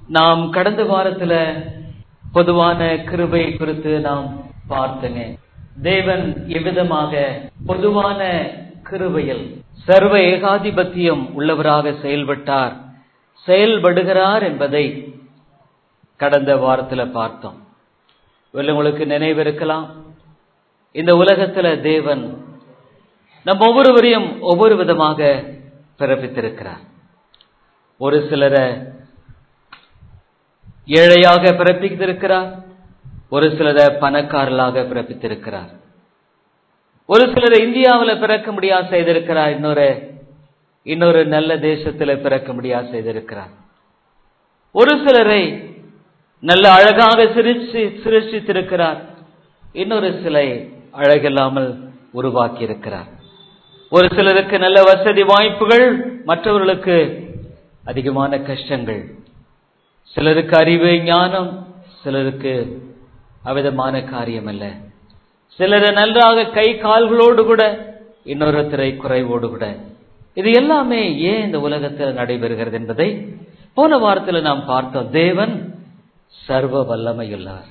நாம் கடந்த வாரத்துல பொதுவான கிருபை குறித்து நாம் பார்த்தங்க தேவன் எவ்விதமாக பொதுவான கிருபையில் சர்வ ஏகாதிபத்தியம் உள்ளவராக செயல்பட்டார் செயல்படுகிறார் என்பதை கடந்த வாரத்துல பார்த்தோம் உங்களுக்கு நினைவு இருக்கலாம் இந்த உலகத்துல தேவன் நம் ஒவ்வொருவரையும் ஒவ்வொரு விதமாக பிறப்பித்திருக்கிறார் ஒரு சிலரை ஏழையாக பிறப்பித்திருக்கிறார் ஒரு சிலரை பணக்காரர்களாக பிறப்பித்திருக்கிறார் ஒரு சிலரை இந்தியாவில் பிறக்க முடியாது செய்திருக்கிறார் இன்னொரு இன்னொரு நல்ல தேசத்துல பிறக்க முடியாது செய்திருக்கிறார் ஒரு சிலரை நல்ல அழகாக சிரிச்சு சிருஷ்டித்திருக்கிறார் இன்னொரு சிலை அழகில்லாமல் உருவாக்கி இருக்கிறார் ஒரு சிலருக்கு நல்ல வசதி வாய்ப்புகள் மற்றவர்களுக்கு அதிகமான கஷ்டங்கள் சிலருக்கு அறிவு ஞானம் சிலருக்கு அவிதமான காரியம் அல்ல சிலர் நன்றாக கை கால்களோடு கூட இன்னொருத்தரை குறைவோடு கூட இது எல்லாமே ஏன் இந்த உலகத்தில் நடைபெறுகிறது என்பதை போன வாரத்தில் நாம் பார்த்தோம் தேவன் சர்வ வல்லமையுள்ளார்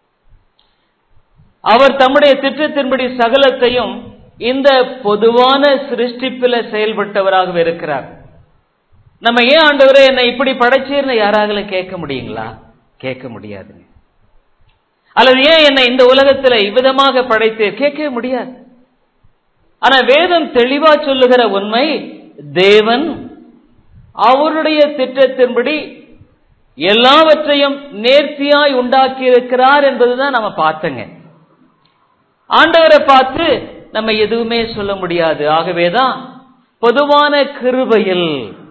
அவர் தம்முடைய திட்டத்தின்படி சகலத்தையும் இந்த பொதுவான சிருஷ்டிப்பில செயல்பட்டவராகவே இருக்கிறார் நம்ம ஏன் ஆண்டவரே என்னை இப்படி படைச்சீர்னு யாராவது கேட்க முடியுங்களா கேட்க முடியாது அல்லது ஏன் என்னை இந்த உலகத்துல இவ்விதமாக படைத்து கேட்க முடியாது ஆனா வேதம் தெளிவா சொல்லுகிற உண்மை தேவன் அவருடைய திட்டத்தின்படி எல்லாவற்றையும் நேர்த்தியாய் உண்டாக்கி இருக்கிறார் என்பதுதான் நம்ம பார்த்தங்க ஆண்டவரை பார்த்து நம்ம எதுவுமே சொல்ல முடியாது ஆகவேதான் பொதுவான கிருபையில்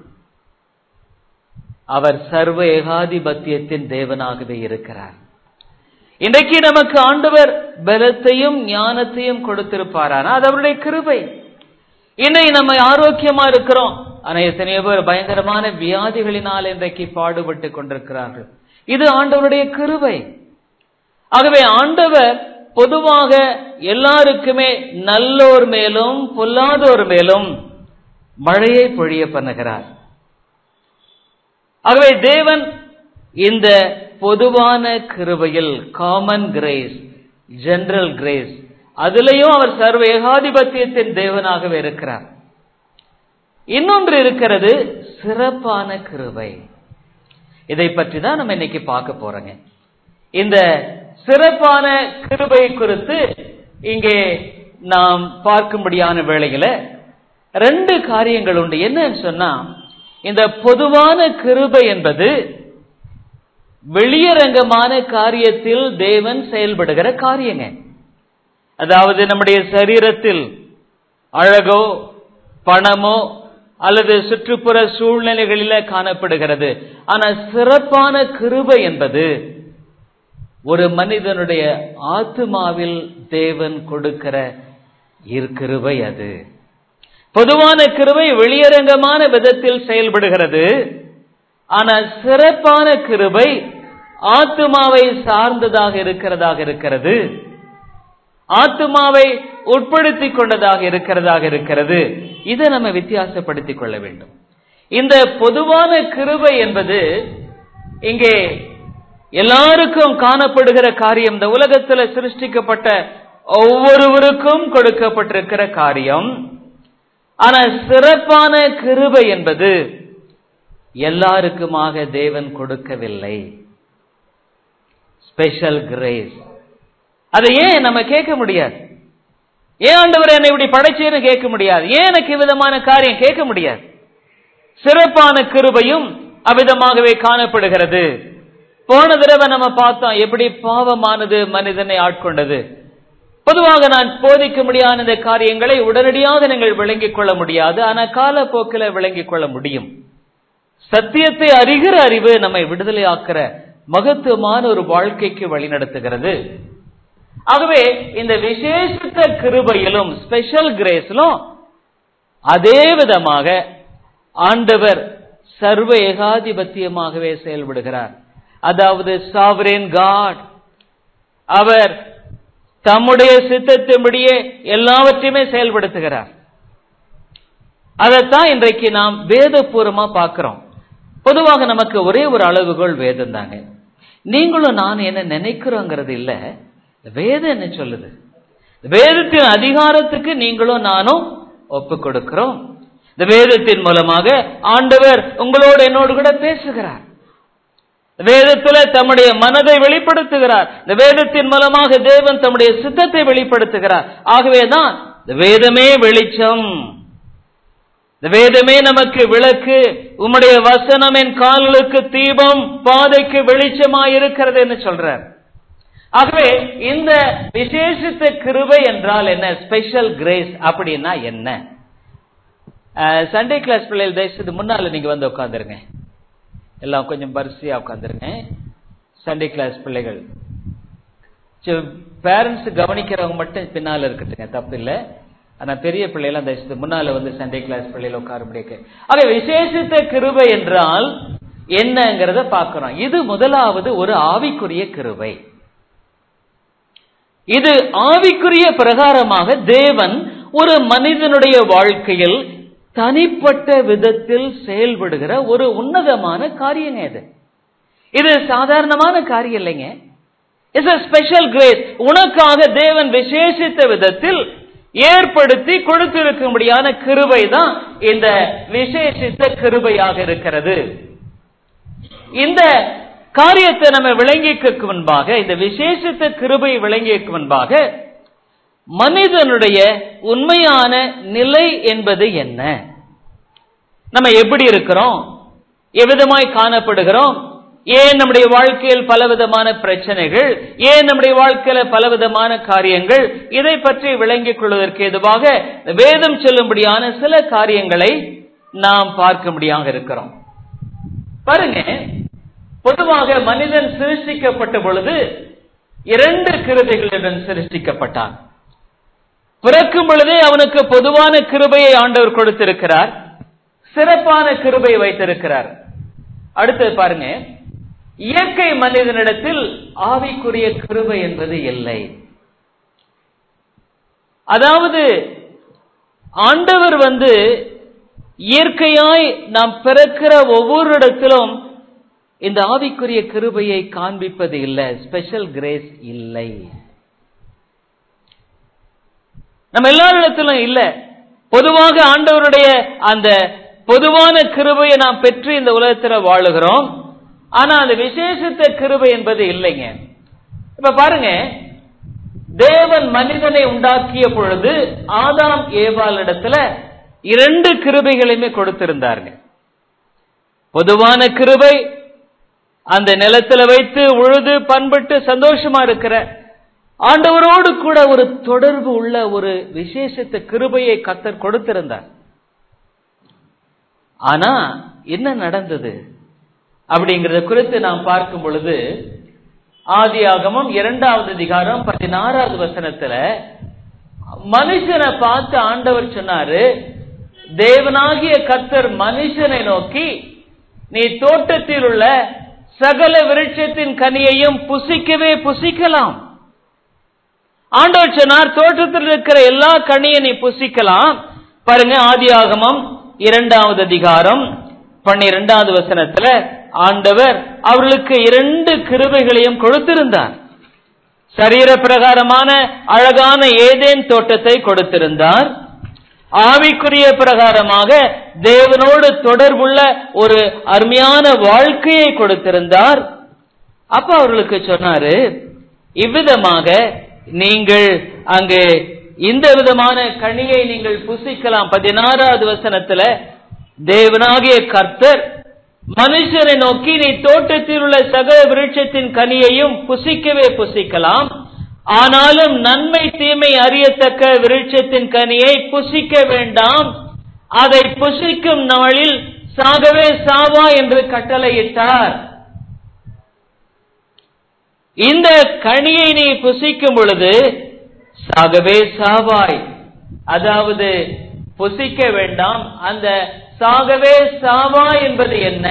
அவர் சர்வ ஏகாதிபத்தியத்தின் தேவனாகவே இருக்கிறார் இன்றைக்கு நமக்கு ஆண்டவர் பலத்தையும் ஞானத்தையும் கொடுத்திருப்பாரானா அது அவருடைய கிருபை இன்னைக்கு நம்ம ஆரோக்கியமா இருக்கிறோம் ஆனா எத்தனையோ பேர் பயங்கரமான வியாதிகளினால் இன்றைக்கு பாடுபட்டு கொண்டிருக்கிறார்கள் இது ஆண்டவருடைய கிருபை ஆகவே ஆண்டவர் பொதுவாக எல்லாருக்குமே நல்லோர் மேலும் பொல்லாதோர் மேலும் மழையை பொழிய பண்ணுகிறார் ஆகவே தேவன் இந்த பொதுவான கிருபையில் காமன் கிரேஸ் ஜெனரல் கிரேஸ் அதிலையும் அவர் சர்வ ஏகாதிபத்தியத்தின் தேவனாகவே இருக்கிறார் இன்னொன்று இருக்கிறது சிறப்பான கிருபை இதை பற்றி தான் நம்ம இன்னைக்கு பார்க்க போறோங்க இந்த சிறப்பான கிருபை குறித்து இங்கே நாம் பார்க்கும்படியான வேளையில ரெண்டு காரியங்கள் உண்டு என்னன்னு சொன்னா இந்த பொதுவான கிருபை என்பது வெளியரங்கமான காரியத்தில் தேவன் செயல்படுகிற காரியங்க அதாவது நம்முடைய சரீரத்தில் அழகோ பணமோ அல்லது சுற்றுப்புற சூழ்நிலைகளில காணப்படுகிறது ஆனா சிறப்பான கிருபை என்பது ஒரு மனிதனுடைய ஆத்மாவில் தேவன் கொடுக்கிற கிருபை அது பொதுவான கிருபை வெளியரங்கமான விதத்தில் செயல்படுகிறது ஆனா சிறப்பான கிருபை ஆத்மாவை சார்ந்ததாக இருக்கிறதாக இருக்கிறது ஆத்மாவை உட்படுத்திக் கொண்டதாக இருக்கிறதாக இருக்கிறது இதை நம்ம வித்தியாசப்படுத்திக் கொள்ள வேண்டும் இந்த பொதுவான கிருபை என்பது இங்கே எல்லாருக்கும் காணப்படுகிற காரியம் இந்த உலகத்தில் சிருஷ்டிக்கப்பட்ட ஒவ்வொருவருக்கும் கொடுக்கப்பட்டிருக்கிற காரியம் ஆனா சிறப்பான கிருபை என்பது எல்லாருக்குமாக தேவன் கொடுக்கவில்லை ஸ்பெஷல் கிரேஸ் அதை ஏன் நம்ம கேட்க முடியாது ஏன் ஆண்டவர் என்னை இப்படி படைச்சேன்னு கேட்க முடியாது ஏன் எனக்கு விதமான காரியம் கேட்க முடியாது சிறப்பான கிருபையும் அவ்விதமாகவே காணப்படுகிறது போன தடவை நம்ம பார்த்தோம் எப்படி பாவமானது மனிதனை ஆட்கொண்டது பொதுவாக நான் போதிக்க முடியாத இந்த காரியங்களை உடனடியாக நீங்கள் விளங்கிக் கொள்ள முடியாது ஆனா காலப்போக்கில் விளங்கிக் கொள்ள முடியும் சத்தியத்தை அறிகிற அறிவு நம்மை விடுதலை ஆக்கிற மகத்துவமான ஒரு வாழ்க்கைக்கு வழிநடத்துகிறது ஆகவே இந்த விசேஷித்த கிருபையிலும் ஸ்பெஷல் கிரேஸிலும் அதே விதமாக ஆண்டவர் சர்வ ஏகாதிபத்தியமாகவே செயல்படுகிறார் அதாவது சாவரேன் காட் அவர் தம்முடைய சித்தத்தின்படியே எல்லாவற்றையுமே செயல்படுத்துகிறார் அதைத்தான் இன்றைக்கு நாம் வேதபூர்வமா பார்க்கிறோம் பொதுவாக நமக்கு ஒரே ஒரு அளவுகோல் வேதம் தாங்க நீங்களும் நான் என்ன நினைக்கிறோங்கிறது இல்ல வேதம் என்ன சொல்லுது வேதத்தின் அதிகாரத்துக்கு நீங்களும் நானும் ஒப்பு கொடுக்கிறோம் இந்த வேதத்தின் மூலமாக ஆண்டவர் உங்களோடு என்னோடு கூட பேசுகிறார் வேதத்துல தம்முடைய மனதை வெளிப்படுத்துகிறார் இந்த வேதத்தின் மூலமாக தேவன் தம்முடைய சித்தத்தை வெளிப்படுத்துகிறார் ஆகவேதான் இந்த வேதமே வெளிச்சம் இந்த வேதமே நமக்கு விளக்கு உம்முடைய வசனம் என் கால்களுக்கு தீபம் பாதைக்கு வெளிச்சமாய் இருக்கிறது என்று சொல்றார் ஆகவே இந்த விசேஷித்த கிருபை என்றால் என்ன ஸ்பெஷல் கிரேஸ் அப்படின்னா என்ன சண்டே கிளாஸ் பிள்ளைகள் தேசத்துக்கு முன்னால நீங்க வந்து உட்காந்துருங்க எல்லாம் கொஞ்சம் வரிசையா உட்காந்துருங்க சண்டே கிளாஸ் பிள்ளைகள் பேரண்ட்ஸ் கவனிக்கிறவங்க மட்டும் பின்னால இருக்கட்டுங்க தப்பு இல்லை ஆனா பெரிய பிள்ளைகள் அந்த முன்னால வந்து சண்டே கிளாஸ் பிள்ளைகள் உட்கார முடியாது ஆக விசேஷித்த கிருபை என்றால் என்னங்கிறத பார்க்கிறோம் இது முதலாவது ஒரு ஆவிக்குரிய கிருபை இது ஆவிக்குரிய பிரகாரமாக தேவன் ஒரு மனிதனுடைய வாழ்க்கையில் தனிப்பட்ட விதத்தில் செயல்படுகிற ஒரு உன்னதமான காரியங்க இது இது சாதாரணமான காரியம் இல்லைங்க இட்ஸ் a ஸ்பெஷல் கிரேஸ் உனக்காக தேவன் விசேஷித்த விதத்தில் ஏற்படுத்தி கொடுத்திருக்கும்படியான கிருபை தான் இந்த விசேஷித்த கிருபையாக இருக்கிறது இந்த காரியத்தை நம்ம விளங்கிக்கு முன்பாக இந்த விசேஷித்த கிருபை விளங்கிக்கு முன்பாக மனிதனுடைய உண்மையான நிலை என்பது என்ன நம்ம எப்படி இருக்கிறோம் எவ்விதமாய் காணப்படுகிறோம் ஏன் நம்முடைய வாழ்க்கையில் பலவிதமான பிரச்சனைகள் ஏன் நம்முடைய வாழ்க்கையில பலவிதமான காரியங்கள் இதை பற்றி விளங்கிக் கொள்வதற்கு எதுவாக வேதம் சொல்லும்படியான சில காரியங்களை நாம் பார்க்கும்படியாக இருக்கிறோம் பாருங்க பொதுவாக மனிதன் சிருஷ்டிக்கப்பட்ட பொழுது இரண்டு கிருபைகளுடன் சிருஷ்டிக்கப்பட்டான் பிறக்கும் பொழுதே அவனுக்கு பொதுவான கிருபையை ஆண்டவர் கொடுத்திருக்கிறார் சிறப்பான கிருபை வைத்திருக்கிறார் அடுத்தது பாருங்க இயற்கை மனிதனிடத்தில் ஆவிக்குரிய கிருபை என்பது இல்லை அதாவது ஆண்டவர் வந்து இயற்கையாய் நாம் பிறக்கிற ஒவ்வொரு இடத்திலும் இந்த ஆவிக்குரிய கிருபையை காண்பிப்பது இல்லை ஸ்பெஷல் கிரேஸ் இல்லை நம்ம எல்லாரிடத்திலும் இல்ல பொதுவாக ஆண்டவருடைய அந்த பொதுவான கிருபையை நாம் பெற்று இந்த உலகத்துல வாழுகிறோம் ஆனா அந்த விசேஷத்த கிருபை என்பது இல்லைங்க இப்ப பாருங்க தேவன் மனிதனை உண்டாக்கிய பொழுது ஆதாம் ஏவாள் இடத்துல இரண்டு கிருபைகளையுமே கொடுத்திருந்தாருங்க பொதுவான கிருபை அந்த நிலத்துல வைத்து உழுது பண்பட்டு சந்தோஷமா இருக்கிற ஆண்டவரோடு கூட ஒரு தொடர்பு உள்ள ஒரு விசேஷத்த கிருபையை கத்தர் கொடுத்திருந்தார் ஆனா என்ன நடந்தது அப்படிங்கறத குறித்து நாம் பார்க்கும் பொழுது ஆதி ஆகமம் இரண்டாவது அதிகாரம் பதினாறாவது வசனத்துல மனுஷனை பார்த்து ஆண்டவர் சொன்னாரு தேவனாகிய கத்தர் மனுஷனை நோக்கி நீ தோட்டத்தில் உள்ள சகல விருட்சத்தின் கனியையும் புசிக்கவே புசிக்கலாம் ஆண்டவர் சொன்னார் தோட்டத்தில் இருக்கிற எல்லா கனியை நீ புசிக்கலாம் பாருங்க ஆதி ஆகமம் இரண்டாவது அதிகாரம் பன்னிரெண்டாவது வசனத்துல ஆண்டவர் அவர்களுக்கு இரண்டு கிருபைகளையும் கொடுத்திருந்தார் சரீர பிரகாரமான அழகான ஏதேன் தோட்டத்தை கொடுத்திருந்தார் ஆவிக்குரிய பிரகாரமாக தேவனோடு தொடர்புள்ள ஒரு அருமையான வாழ்க்கையை கொடுத்திருந்தார் அப்ப அவர்களுக்கு சொன்னாரு இவ்விதமாக நீங்கள் அங்கு இந்த விதமான கனியை நீங்கள் புசிக்கலாம் பதினாறாவது வசனத்துல தேவனாகிய கர்த்தர் மனுஷனை நோக்கி நீ தோட்டத்தில் உள்ள சகல விருட்சத்தின் கனியையும் புசிக்கவே புசிக்கலாம் ஆனாலும் நன்மை தீமை அறியத்தக்க விருட்சத்தின் கனியை புசிக்க வேண்டாம் அதை புசிக்கும் நாளில் சாகவே சாவா என்று கட்டளையிட்டார் இந்த கனியை நீ புசிக்கும் பொழுது சாகவே சாவாய் அதாவது புசிக்க வேண்டாம் அந்த சாகவே சாவா என்பது என்ன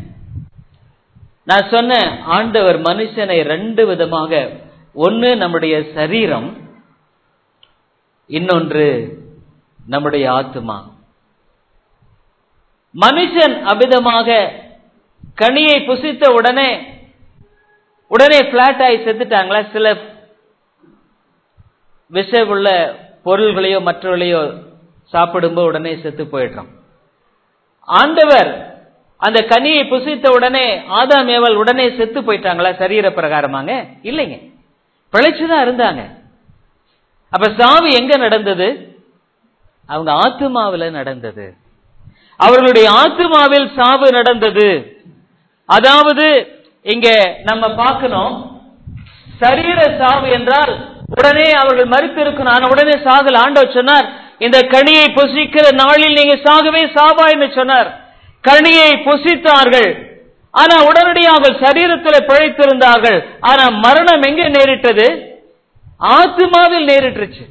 நான் சொன்ன ஆண்டவர் மனுஷனை ரெண்டு விதமாக ஒன்னு நம்முடைய சரீரம் இன்னொன்று நம்முடைய ஆத்மா மனுஷன் அவிதமாக கனியை புசித்த உடனே உடனே பிளாட் ஆகி செத்துட்டாங்களா சில விஷ உள்ள பொருள்களையோ மற்றவர்களையோ சாப்பிடும்போது உடனே செத்து போயிடுறோம் ஆண்டவர் அந்த கனியை புசித்த உடனே ஆதாம் ஏவல் உடனே செத்து போயிட்டாங்களா சரீர பிரகாரமாங்க இல்லைங்க பிழைச்சுதான் இருந்தாங்க அப்ப சாவு எங்க நடந்தது அவங்க ஆத்துமாவில் நடந்தது அவர்களுடைய ஆத்துமாவில் சாவு நடந்தது அதாவது இங்க நம்ம பார்க்கணும் சரீர சாவு என்றால் உடனே அவர்கள் மறுத்து இருக்கணும் ஆனா உடனே சாகல் ஆண்டவர் சொன்னார் இந்த கனியை புசிக்கிற நாளில் நீங்க சாகவே சாவாய்னு சொன்னார் கனியை புசித்தார்கள் ஆனா உடனடியாக சரீரத்தில் பிழைத்திருந்தார்கள் ஆனா மரணம் எங்கே நேரிட்டது ஆத்மாவில் நேரிட்டுருச்சு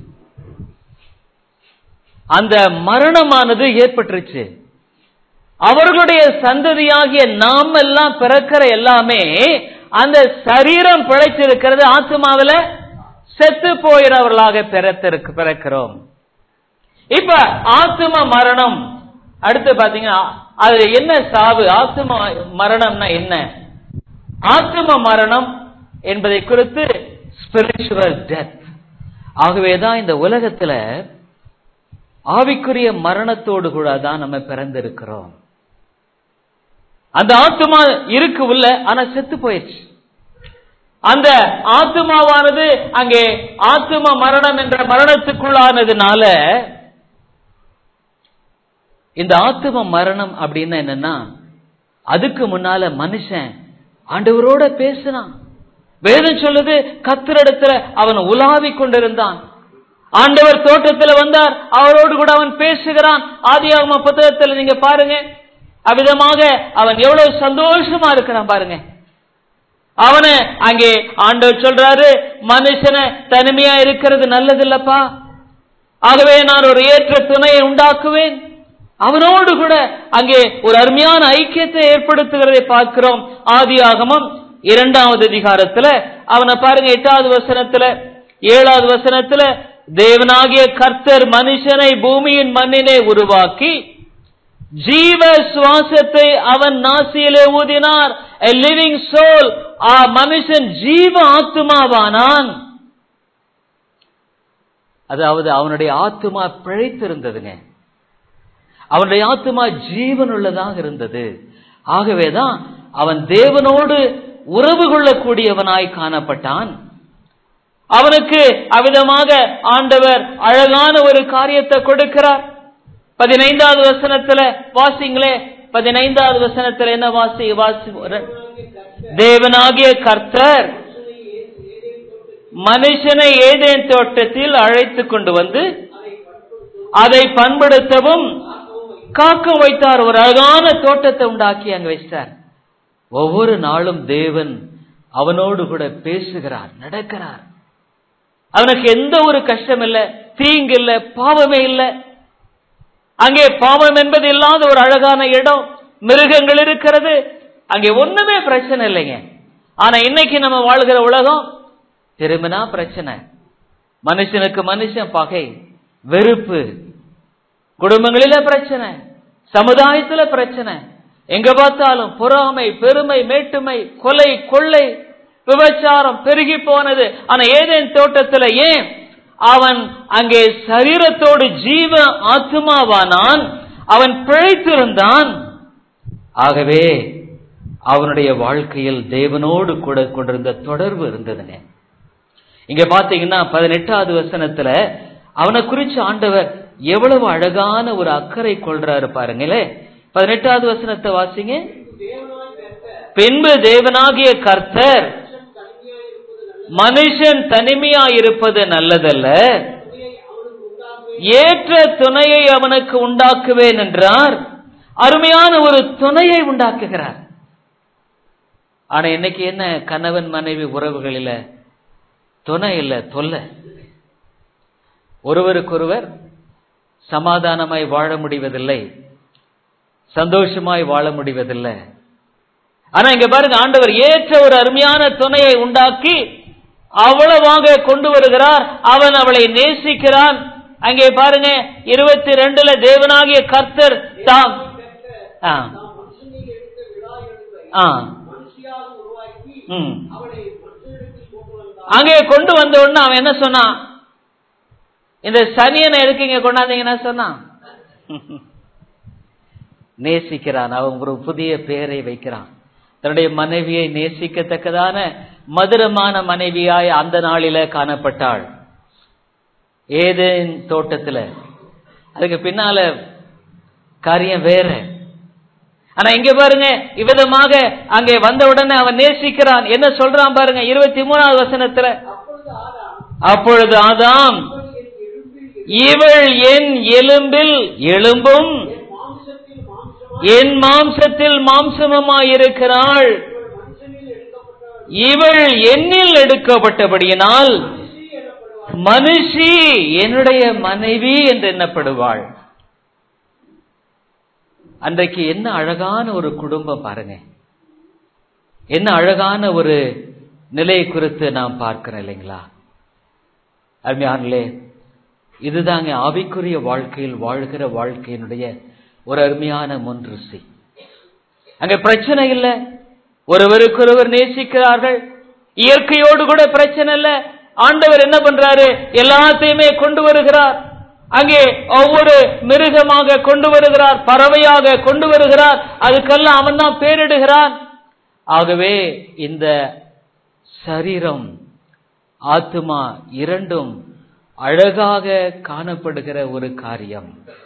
அந்த மரணமானது ஏற்பட்டுருச்சு அவர்களுடைய சந்ததியாகிய நாம் எல்லாம் பிறக்கிற எல்லாமே அந்த சரீரம் பிழைச்சிருக்கிறது ஆத்மாவில செத்து போயிறவர்களாக பிறத்திருக்கு பிறக்கிறோம் இப்ப ஆத்ம மரணம் அடுத்து பாத்தீங்கன்னா அது என்ன சாவு ஆத்ம மரணம்னா என்ன ஆத்ம மரணம் என்பதை குறித்து ஸ்பிரிச்சுவல் டெத் ஆகவேதான் இந்த உலகத்துல ஆவிக்குரிய மரணத்தோடு கூட தான் நம்ம பிறந்திருக்கிறோம் அந்த ஆத்மா இருக்கு உள்ள ஆனா செத்து போயிடுச்சு அந்த ஆத்மாவானது அங்கே ஆத்ம மரணம் என்ற மரணத்துக்குள்ளானதுனால இந்த ஆத்ம மரணம் அப்படின்னா என்னன்னா அதுக்கு முன்னால மனுஷன் ஆண்டவரோட பேசினான் வேதம் சொல்லுது கத்திரிடத்துல அவன் உலாவிக் கொண்டிருந்தான் ஆண்டவர் தோட்டத்தில் வந்தார் அவரோடு கூட அவன் பேசுகிறான் ஆதியாகம புத்தகத்தில் நீங்க பாருங்க அவ்விதமாக அவன் எவ்வளவு சந்தோஷமா இருக்கிறான் பாருங்க அவனை அங்கே ஆண்டவர் சொல்றாரு மனுஷனை தனிமையா இருக்கிறது நல்லதில்லப்பா ஆகவே நான் ஒரு ஏற்ற துணையை உண்டாக்குவேன் அவனோடு கூட அங்கே ஒரு அருமையான ஐக்கியத்தை ஏற்படுத்துகிறதை பார்க்கிறோம் ஆதி ஆகமம் இரண்டாவது அதிகாரத்துல அவனை பாருங்க எட்டாவது வசனத்துல ஏழாவது வசனத்துல தேவனாகிய கர்த்தர் மனுஷனை பூமியின் மண்ணினை உருவாக்கி ஜீவ சுவாசத்தை அவன் நாசியிலே ஊதினார் a living soul ஆ மனுஷன் ஜீவ ஆத்துமாவானான் அதாவது அவனுடைய ஆத்துமா பிழைத்திருந்ததுங்க அவனுடைய ஆத்துமா ஜீவன் உள்ளதாக இருந்தது ஆகவேதான் அவன் தேவனோடு உறவு கொள்ளக்கூடியவனாய் காணப்பட்டான் அவனுக்கு அவ்விதமாக ஆண்டவர் அழகான ஒரு காரியத்தை கொடுக்கிறார் பதினைந்தாவது வசனத்துல வாசிங்களே பதினைந்தாவது வசனத்துல என்ன வாசி வாசி தேவனாகிய கர்த்தர் மனுஷனை ஏதேன் தோட்டத்தில் அழைத்து கொண்டு வந்து அதை பண்படுத்தவும் காக்க வைத்தார் ஒரு அழகான தோட்டத்தை உண்டாக்கி அங்க வச்சிட்டார் ஒவ்வொரு நாளும் தேவன் அவனோடு கூட பேசுகிறார் நடக்கிறார் அவனுக்கு எந்த ஒரு கஷ்டம் இல்ல தீங்கு இல்ல பாவமே இல்ல அங்கே பாவம் என்பது இல்லாத ஒரு அழகான இடம் மிருகங்கள் இருக்கிறது அங்கே ஒண்ணுமே பிரச்சனை இல்லைங்க ஆனா இன்னைக்கு நம்ம வாழ்கிற உலகம் திரும்பினா பிரச்சனை மனுஷனுக்கு மனுஷன் பகை வெறுப்பு குடும்பங்களில பிரச்சனை சமுதாயத்துல பிரச்சனை எங்க பார்த்தாலும் பொறாமை பெருமை மேட்டுமை கொலை கொள்ளை விபச்சாரம் பெருகி போனது ஆனா ஏதேன் தோட்டத்துல ஏன் அவன் அங்கே சரீரத்தோடு ஜீவ ஆத்மாவானான் அவன் பிழைத்திருந்தான் ஆகவே அவனுடைய வாழ்க்கையில் தேவனோடு கூட கொண்டிருந்த தொடர்பு இருந்ததுங்க இங்க பாத்தீங்கன்னா பதினெட்டாவது வசனத்துல அவனை குறிச்சு ஆண்டவர் எவ்வளவு அழகான ஒரு அக்கறை கொள்றாரு பாருங்களே பதினெட்டாவது வசனத்தை வாசிங்க பின்பு தேவனாகிய கர்த்தர் மனுஷன் தனிமையா இருப்பது நல்லதல்ல ஏற்ற துணையை அவனுக்கு உண்டாக்குவேன் என்றார் அருமையான ஒரு துணையை உண்டாக்குகிறார் ஆனா இன்னைக்கு என்ன கணவன் மனைவி உறவுகளில துணை இல்ல தொல்லை ஒருவருக்கொருவர் சமாதானமாய் வாழ முடிவதில்லை சந்தோஷமாய் வாழ முடிவதில்லை ஆனா இங்க பாருங்க ஆண்டவர் ஏற்ற ஒரு அருமையான துணையை உண்டாக்கி அவ்வளவாக கொண்டு வருகிறார் அவன் அவளை நேசிக்கிறான் அங்கே பாருங்க இருபத்தி ரெண்டுல தேவனாகிய கர்த்தர் தாம் ஆ. ஆ மனுஷியாக உருவாக்கி ம் அவளை மனுஷனிடத்தில் கொண்டு வந்தார் அங்கே கொண்டு வந்த உடனே அவன் என்ன சொன்னான் இந்த சனியனை எதுக்கு இங்க கொண்டாந்தீங்கன்னா சொன்னான் நேசிக்கிறான் அவன் ஒரு புதிய பெயரை வைக்கிறான் தன்னுடைய மனைவியை நேசிக்கத்தக்கதான மதுரமான மனைவியாய் அந்த நாளில காணப்பட்டாள் ஏதேன் தோட்டத்துல அதுக்கு பின்னால காரியம் வேற ஆனா இங்க பாருங்க இவ்விதமாக அங்கே வந்த உடனே அவன் நேசிக்கிறான் என்ன சொல்றான் பாருங்க இருபத்தி மூணாவது வசனத்துல அப்பொழுது ஆதாம் அப்பொழுது ஆதாம் இவள் என் எலும்பில் இவள் என் எலும்பில் எலும்பும் என் மாம்சத்தில் மாம்சமாக என் மாம்சத்தில் மாம்சமுமாயிருக்கிறாள் இவள் மனுஷனில் எடுக்கப்பட்டவள் இவள் என்னில் எடுக்கப்பட்டபடியினால் மனுஷி எனப்படுவாள் மனுஷி என்னுடைய மனைவி என்று எண்ணப்படுவாள் அன்றைக்கு என்ன அழகான ஒரு குடும்பம் பாருங்க என்ன அழகான ஒரு நிலை குறித்து நாம் பார்க்கிறோம் இல்லைங்களா அருமையானே இதுதாங்க ஆவிக்குரிய வாழ்க்கையில் வாழ்கிற வாழ்க்கையினுடைய ஒரு அருமையான முன் ருசி அங்க பிரச்சனை இல்லை ஒருவருக்கொருவர் நேசிக்கிறார்கள் இயற்கையோடு கூட பிரச்சனை இல்லை ஆண்டவர் என்ன பண்றாரு எல்லாத்தையுமே கொண்டு வருகிறார் அங்கே ஒவ்வொரு மிருகமாக கொண்டு வருகிறார் பறவையாக கொண்டு வருகிறார் அதுக்கெல்லாம் அவன் தான் பேரிடுகிறான் ஆகவே இந்த சரீரம் ஆத்துமா இரண்டும் அழகாக காணப்படுகிற ஒரு காரியம்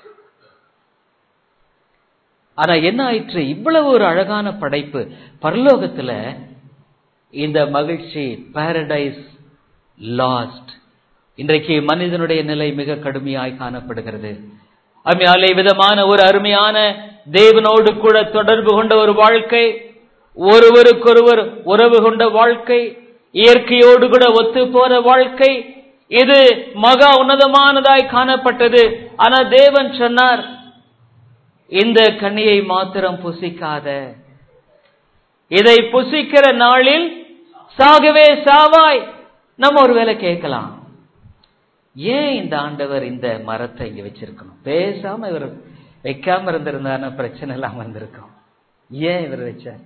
ஆனா என்ன ஆயிற்று இவ்வளவு ஒரு அழகான படைப்பு பரலோகத்துல இந்த மகிழ்ச்சி பாரடைஸ் லாஸ்ட் இன்றைக்கு மனிதனுடைய நிலை மிக கடுமையாய் காணப்படுகிறது அருமையாலே விதமான ஒரு அருமையான தேவனோடு கூட தொடர்பு கொண்ட ஒரு வாழ்க்கை ஒருவருக்கொருவர் உறவு கொண்ட வாழ்க்கை இயற்கையோடு கூட ஒத்து போற வாழ்க்கை இது மகா உன்னதமானதாய் காணப்பட்டது ஆனா தேவன் சொன்னார் இந்த கண்ணியை மாத்திரம் புசிக்காத இதை புசிக்கிற நாளில் சாகவே சாவாய் நம்ம ஒருவேளை கேட்கலாம் ஏன் இந்த ஆண்டவர் இந்த மரத்தை இங்க வச்சிருக்கணும் பேசாம இவர் வைக்காம இருந்திருந்தாருன்னா பிரச்சனை இல்லாம இருந்திருக்கும் ஏன் இவர் வச்சார்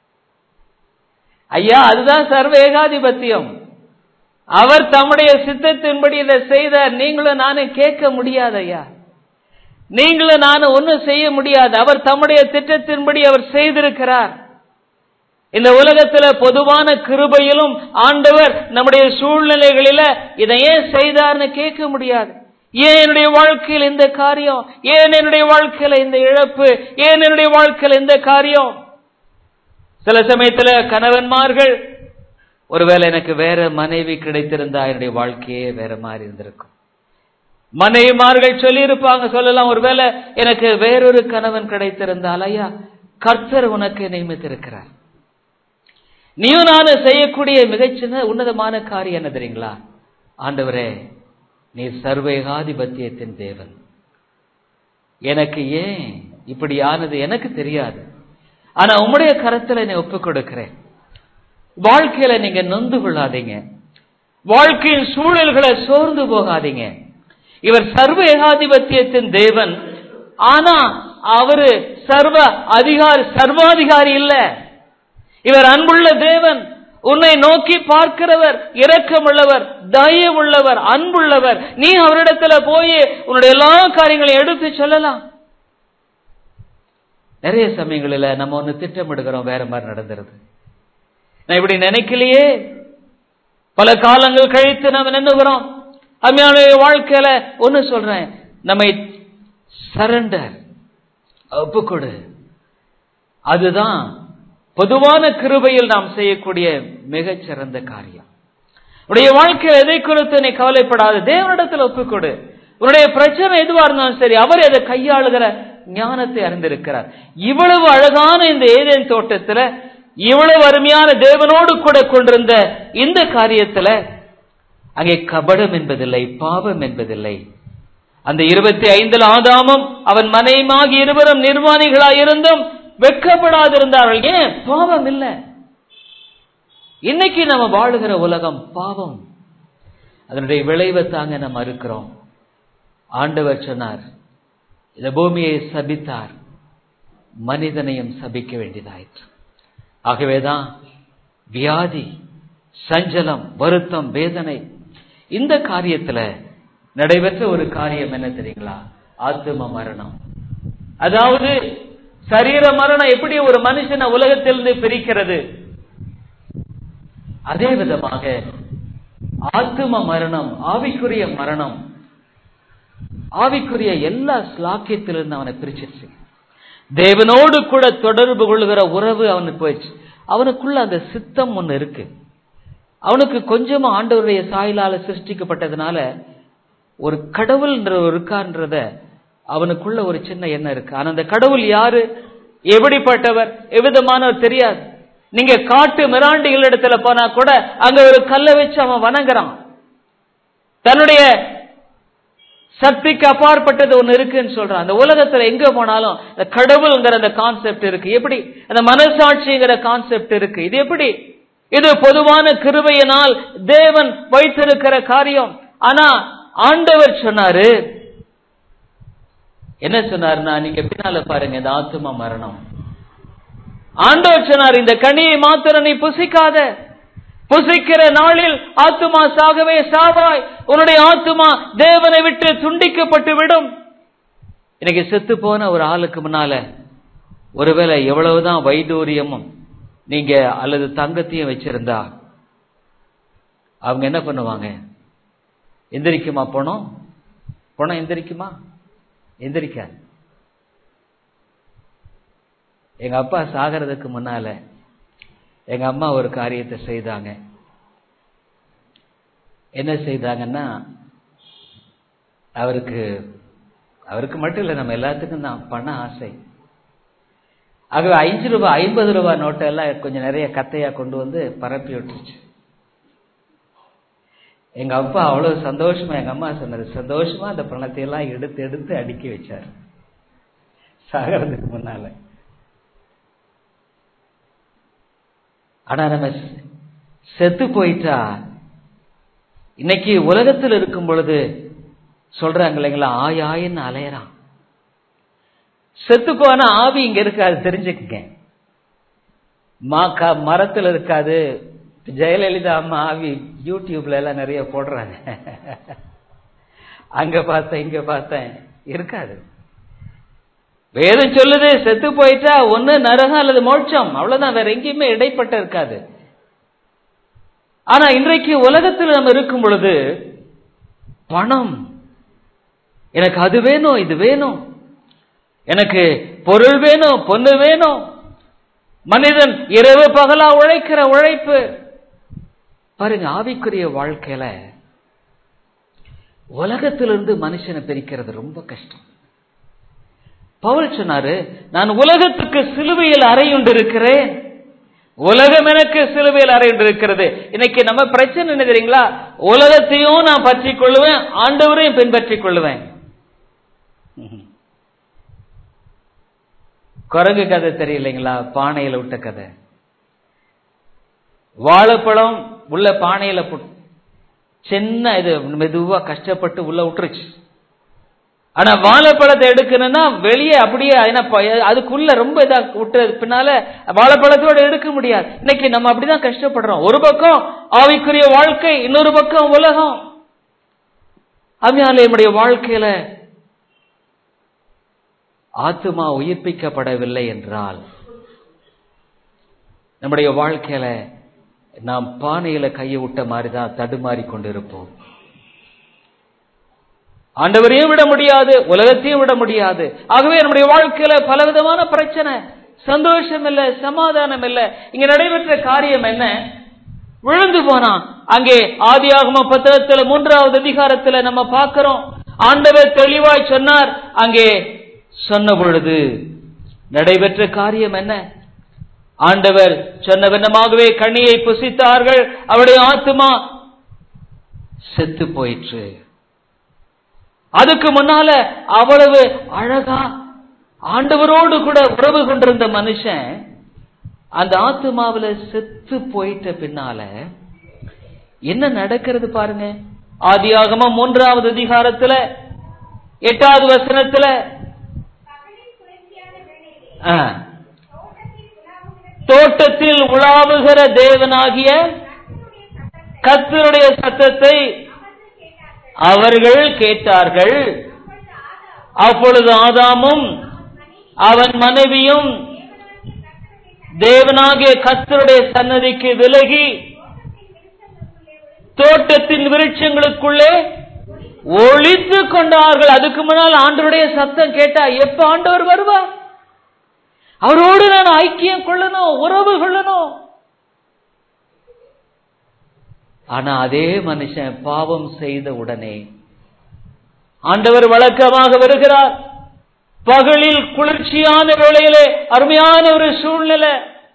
ஐயா அதுதான் சர்வ ஏகாதிபத்தியம் அவர் தம்முடைய சித்தத்தின்படி இதை செய்தார் நீங்களும் நானும் கேட்க முடியாது ஐயா நீங்களும் நானும் ஒன்றும் செய்ய முடியாது அவர் தம்முடைய திட்டத்தின்படி அவர் செய்திருக்கிறார் இந்த உலகத்துல பொதுவான கிருபையிலும் ஆண்டவர் நம்முடைய சூழ்நிலைகளில இதை ஏன் செய்தார்னு கேட்க முடியாது ஏன் என்னுடைய வாழ்க்கையில் இந்த காரியம் ஏன் என்னுடைய வாழ்க்கையில இந்த இழப்பு ஏன் என்னுடைய வாழ்க்கையில இந்த காரியம் சில சமயத்துல கணவன்மார்கள் ஒருவேளை எனக்கு வேற மனைவி கிடைத்திருந்தா என்னுடைய வாழ்க்கையே வேற மாதிரி இருந்திருக்கும் மனைவிமார்கள் சொல்லி இருப்பாங்க சொல்லலாம் ஒருவேளை எனக்கு வேறொரு கணவன் கிடைத்திருந்தால் ஐயா கர்த்தர் உனக்கு நியமித்திருக்கிறார் நீயும் நானும் செய்யக்கூடிய மிகச்சின்ன உன்னதமான காரியம் என்ன தெரியுங்களா ஆண்டவரே நீ சர்வேகாதிபத்தியத்தின் தேவன் எனக்கு ஏன் இப்படி ஆனது எனக்கு தெரியாது ஆனா உம்முடைய கரத்துல என்னை ஒப்புக் கொடுக்கிறேன் வாழ்க்கையில நீங்க நொந்து கொள்ளாதீங்க வாழ்க்கையின் சூழல்களை சோர்ந்து போகாதீங்க இவர் சர்வ ஏகாதிபத்தியத்தின் தேவன் ஆனா அவரு சர்வ அதிகாரி சர்வாதிகாரி இல்ல இவர் அன்புள்ள தேவன் உன்னை நோக்கி பார்க்கிறவர் இரக்கமுள்ளவர் தயவுள்ளவர் அன்புள்ளவர் நீ அவரிடத்துல போய் உன்னுடைய எல்லா காரியங்களையும் எடுத்து சொல்லலாம் நிறைய சமயங்களில் நம்ம ஒண்ணு திட்டமிடுகிறோம் வேற மாதிரி நடந்துருது நான் இப்படி நினைக்கலையே பல காலங்கள் கழித்து நம்ம நின்றுகிறோம் அம்மையான வாழ்க்கையில ஒண்ணு சொல்றேன் நம்மை சரண்டர் ஒப்புக்கொடு அதுதான் பொதுவான கிருபையில் நாம் செய்யக்கூடிய மிகச்சிறந்த காரியம் உடைய வாழ்க்கையில் எதை குறித்து நீ கவலைப்படாத தேவனிடத்தில் ஒப்புக்கொடு உன்னுடைய பிரச்சனை எதுவா இருந்தாலும் சரி அவர் அதை கையாளுகிற ஞானத்தை அறிந்திருக்கிறார் இவ்வளவு அழகான இந்த ஏதேன் தோட்டத்துல இவ்வளவு அருமையான தேவனோடு கூட கொண்டிருந்த இந்த காரியத்துல அங்கே கபடம் என்பதில்லை பாவம் என்பதில்லை அந்த இருபத்தி ஐந்தில் ஆதாமும் அவன் மனைவியாகி இருவரும் நிர்வாணிகளாயிருந்தும் வெட்கப்படாதிருந்தார்கள் ஏன் பாவம் இல்லை இன்னைக்கு நம்ம வாழுகிற உலகம் பாவம் அதனுடைய விளைவை தாங்க நம்ம இருக்கிறோம் ஆண்டவர் சொன்னார் இந்த பூமியை சபித்தார் மனிதனையும் சபிக்க வேண்டியதாயிற்று ஆகவேதான் வியாதி சஞ்சலம் வருத்தம் வேதனை இந்த காரியத்துல நடைபெற்ற ஒரு காரியம் என்ன தெரியுங்களா ஆத்தும மரணம் அதாவது சரீர மரணம் எப்படி ஒரு மனுஷனை உலகத்திலிருந்து பிரிக்கிறது அதே விதமாக ஆத்தும மரணம் ஆவிக்குரிய மரணம் ஆவிக்குரிய எல்லா ஸ்லாக்கியத்திலிருந்து அவனை பிரிச்சிருச்சு தேவனோடு கூட தொடர்பு கொள்கிற உறவு அவனுக்கு போயிடுச்சு அவனுக்குள்ள அந்த சித்தம் ஒண்ணு இருக்கு அவனுக்கு கொஞ்சமா ஆண்டவருடைய சாயலால சிருஷ்டிக்கப்பட்டதுனால ஒரு கடவுள் இருக்கான்றத அவனுக்குள்ள ஒரு சின்ன எண்ணம் இருக்கு ஆனா அந்த கடவுள் யாரு எப்படிப்பட்டவர் எவ்விதமானவர் தெரியாது நீங்க காட்டு மிராண்டிகள் இடத்துல போனா கூட அங்க ஒரு கல்லை வச்சு அவன் வணங்குறான் தன்னுடைய சக்திக்கு அப்பாற்பட்டது ஒண்ணு இருக்குன்னு சொல்றான் அந்த உலகத்துல எங்க போனாலும் இந்த கடவுள்ங்கிற அந்த கான்செப்ட் இருக்கு எப்படி அந்த மனசாட்சிங்கிற கான்செப்ட் இருக்கு இது எப்படி இது பொதுவான கிருபையினால் தேவன் வைத்திருக்கிற காரியம் ஆனா ஆண்டவர் சொன்னாரு என்ன சொன்னாருன்னா நீங்க பின்னால பாருங்க இந்த ஆத்தும மரணம் ஆண்டவர் சொன்னார் இந்த கனியை மாத்திரம் நீ புசிக்காத புசிக்கிற நாளில் ஆத்துமா சாகவே சாவாய் உன்னுடைய ஆத்துமா தேவனை விட்டு துண்டிக்கப்பட்டு விடும் இன்னைக்கு செத்து போன ஒரு ஆளுக்கு முன்னால ஒருவேளை எவ்வளவுதான் வைடூரியமும் நீங்க அல்லது தங்கத்தையும் வச்சிருந்தா அவங்க என்ன பண்ணுவாங்க எந்திரிக்குமா பணம் பணம் எந்திரிக்குமா எந்திரிக்காது எங்க அப்பா சாகிறதுக்கு முன்னால எங்க அம்மா ஒரு காரியத்தை செய்தாங்க என்ன செய்தாங்கன்னா அவருக்கு அவருக்கு மட்டும் இல்லை நம்ம எல்லாத்துக்கும் தான் பண ஆசை ஆகவே அஞ்சு ரூபாய் ஐம்பது ரூபாய் நோட்டெல்லாம் கொஞ்சம் நிறைய கத்தையா கொண்டு வந்து பரப்பி விட்டுருச்சு எங்க அப்பா அவ்வளவு சந்தோஷமா எங்க அம்மா சொன்னது சந்தோஷமா அந்த பணத்தை எல்லாம் எடுத்து எடுத்து அடுக்கி வச்சார் சாகிறதுக்கு முன்னால ஆனா நம்ம செத்து போயிட்டா இன்னைக்கு உலகத்தில் இருக்கும் பொழுது சொல்றாங்க இல்லைங்களா ஆய் ஆயின்னு அலையறான் செத்து போன ஆவி இங்க இருக்காது தெரிஞ்சுக்கங்க மாக்கா மரத்துல இருக்காது ஜெயலலிதா அம்மா ஆவி யூடியூப்ல எல்லாம் நிறைய போடுறாங்க அங்க பார்த்தேன் இங்க பார்த்தேன் இருக்காது வேதம் சொல்லுது செத்து போயிட்டா ஒண்ணு நரகம் அல்லது மோட்சம் அவ்வளவுதான் வேற எங்கேயுமே இடைப்பட்ட இருக்காது ஆனா இன்றைக்கு உலகத்தில் நம்ம இருக்கும் பொழுது பணம் எனக்கு அது வேணும் இது வேணும் எனக்கு பொருள் வேணும் பொண்ணு வேணும் மனிதன் இரவு பகலா உழைக்கிற உழைப்பு பாருங்க ஆவிக்குரிய வாழ்க்கையில உலகத்திலிருந்து மனுஷனை பிரிக்கிறது ரொம்ப கஷ்டம் பவுல் சொன்னாரு நான் உலகத்துக்கு சிலுவையில் அறையுண்டு இருக்கிறேன் உலகம் எனக்கு சிலுவையில் அறையுண்டு இருக்கிறது இன்னைக்கு நம்ம பிரச்சனை என்ன தெரியுங்களா உலகத்தையும் நான் பற்றி கொள்ளுவேன் ஆண்டவரையும் பின்பற்றிக் கொள்ளுவேன் குரங்கு கதை தெரியலைங்களா பானையில விட்ட கதை வாழைப்பழம் உள்ள பானையில போட்டு சின்ன இது மெதுவா கஷ்டப்பட்டு உள்ள விட்டுருச்சு ஆனா வாழைப்பழத்தை எடுக்கணும்னா வெளியே அப்படியே அதுக்குள்ள ரொம்ப இதா விட்டு பின்னால வாழைப்பழத்தோட எடுக்க முடியாது இன்னைக்கு நம்ம அப்படிதான் கஷ்டப்படுறோம் ஒரு பக்கம் ஆவிக்குரிய வாழ்க்கை இன்னொரு பக்கம் உலகம் அம்மையால என்னுடைய வாழ்க்கையில ஆத்துமா உயிர்ப்பிக்கப்படவில்லை என்றால் நம்முடைய வாழ்க்கையில நாம் பானையில கையை விட்ட மாதிரி தான் தடுமாறி கொண்டிருப்போம் ஆண்டவரையும் விட முடியாது உலகத்தையும் விட முடியாது ஆகவே நம்முடைய வாழ்க்கையில பலவிதமான பிரச்சனை சந்தோஷம் இல்ல சமாதானம் இல்ல இங்க நடைபெற்ற காரியம் என்ன விழுந்து போனான் அங்கே ஆதியாகம புத்தகத்துல மூன்றாவது அதிகாரத்துல நம்ம பார்க்கிறோம் ஆண்டவர் தெளிவாய் சொன்னார் அங்கே சொன்ன பொழுது நடைபெற்ற காரியம் என்ன ஆண்டவர் சொன்ன விண்ணமாகவே கண்ணியை புசித்தார்கள் அவருடைய ஆத்துமா செத்து போயிற்று அதுக்கு முன்னால அவ்வளவு அழகா ஆண்டவரோடு கூட உறவு கொண்டிருந்த மனுஷன் அந்த ஆத்துமாவில செத்து போயிட்ட பின்னால என்ன நடக்கிறது பாருங்க ஆதியாகம மூன்றாவது அதிகாரத்துல எட்டாவது வசனத்துல பகலின் குளிர்ச்சியான வேளையிலே ஆ, தோட்டத்தில் உலாவுகிற தோட்டத்தில் உலாவுகிற தேவனாகிய கர்த்தருடைய சத்தத்தை அவர்கள் கேட்டார்கள் அப்பொழுது ஆதாமும் அவன் மனைவியும் தேவனாகிய கர்த்தருடைய சன்னதிக்கு விலகி தோட்டத்தின் விருட்சங்களுக்குள்ளே ஒளித்து கொண்டார்கள் அதுக்கு முன்னால் ஆண்டவருடைய சத்தம் கேட்டா எப்ப ஆண்டவர் வருவார் அவரோடு நான் ஐக்கியம் கொள்ளணும் உறவு கொள்ளணும் ஆனா அதே மனுஷன் பாவம் செய்த உடனே ஆண்டவர் வழக்கமாக வருகிறார் பகலில் குளிர்ச்சியான வேளையிலே அருமையான ஒரு சூழ்நிலை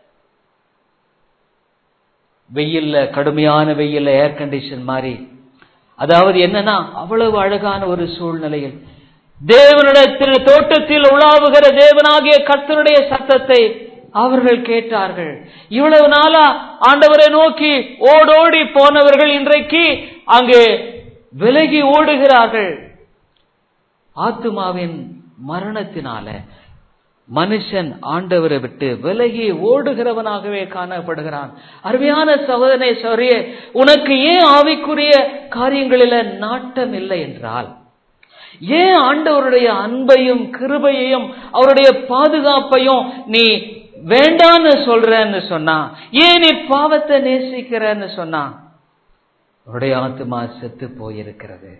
வெயில்ல கடுமையான வெயில்ல ஏர் கண்டிஷன் மாதிரி அதாவது என்னன்னா அவ்வளவு அழகான ஒரு சூழ்நிலையில் தேவனிடத்தில் தோட்டத்தில் உலாவுகிற தேவனாகிய கர்த்தருடைய சத்தத்தை அவர்கள் கேட்டார்கள் இவ்வளவு நாளா ஆண்டவரை நோக்கி ஓடோடி போனவர்கள் இன்றைக்கு அங்கு விலகி ஓடுகிறார்கள் ஆத்துமாவின் மரணத்தினால மனுஷன் ஆண்டவரை விட்டு விலகி ஓடுகிறவனாகவே காணப்படுகிறான் அருமையான சகோதரனை சௌரிய உனக்கு ஏன் ஆவிக்குரிய காரியங்களில நாட்டம் இல்லை என்றால் ஏன் ஆண்டவருடைய அன்பையும் கிருபையையும் அவருடைய பாதுகாப்பையும் நீ வேண்டான்னு சொல்றன்னு சொன்னா ஏன் நீ பாவத்தை நேசிக்கிறன்னு சொன்னா உடைய ஆத்மா செத்து போயிருக்கிறது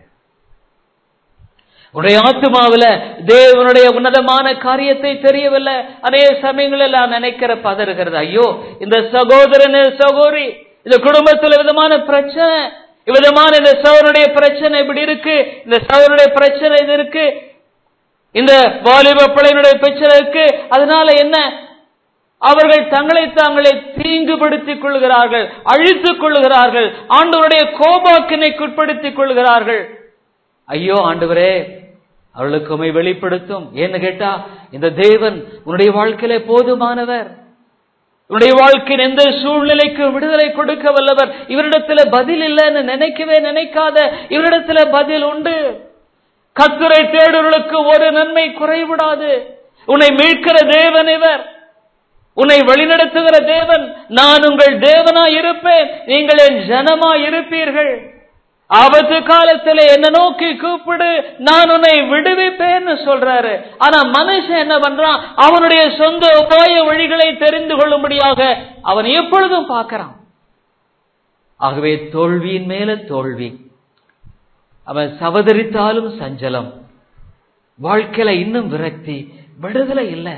உடைய ஆத்மாவில தேவனுடைய உன்னதமான காரியத்தை தெரியவில்லை அநேக சமயங்களில் நான் நினைக்கிற பதறுகிறது ஐயோ இந்த சகோதரன் சகோதரி இந்த குடும்பத்துல விதமான பிரச்சனை விதமான இந்த சவருடைய பிரச்சனை இப்படி இருக்கு இந்த சவருடைய பிரச்சனை இது இருக்கு இந்த வாலிப பிள்ளையினுடைய பிரச்சனை இருக்கு அதனால என்ன அவர்கள் தங்களை தாங்களே தீங்குபடுத்திக் கொள்கிறார்கள் அழித்துக் கொள்கிறார்கள் ஆண்டவருடைய கோபாக்கினைக்குட்படுத்திக் கொள்கிறார்கள் ஐயோ ஆண்டவரே அவர்களுக்கு உண்மை வெளிப்படுத்தும் ஏன்னு கேட்டா இந்த தேவன் உன்னுடைய வாழ்க்கையில போதுமானவர் உன்னுடைய வாழ்க்கையின் எந்த சூழ்நிலைக்கு விடுதலை கொடுக்க வல்லவர் இவரிடத்துல பதில் இல்லைன்னு நினைக்கவே நினைக்காத இவரிடத்துல பதில் உண்டு கத்துரை தேடுவர்களுக்கு ஒரு நன்மை குறைவிடாது உன்னை மீட்கிற தேவன் இவர் உன்னை வழிநடத்துகிற தேவன் நான் உங்கள் தேவனா இருப்பேன் நீங்கள் என் ஜனமா இருப்பீர்கள் ஆபத்து காலத்துல என்ன நோக்கி கூப்பிடு நான் உன்னை விடுவிப்பேன்னு சொல்றாரு ஆனா மனுஷன் என்ன பண்றான் அவனுடைய சொந்த உபாய வழிகளை தெரிந்து கொள்ளும்படியாக அவன் எப்பொழுதும் பார்க்கிறான் ஆகவே தோல்வியின் மேல தோல்வி அவன் சவதரித்தாலும் சஞ்சலம் வாழ்க்கையில இன்னும் விரக்தி விடுதலை இல்லை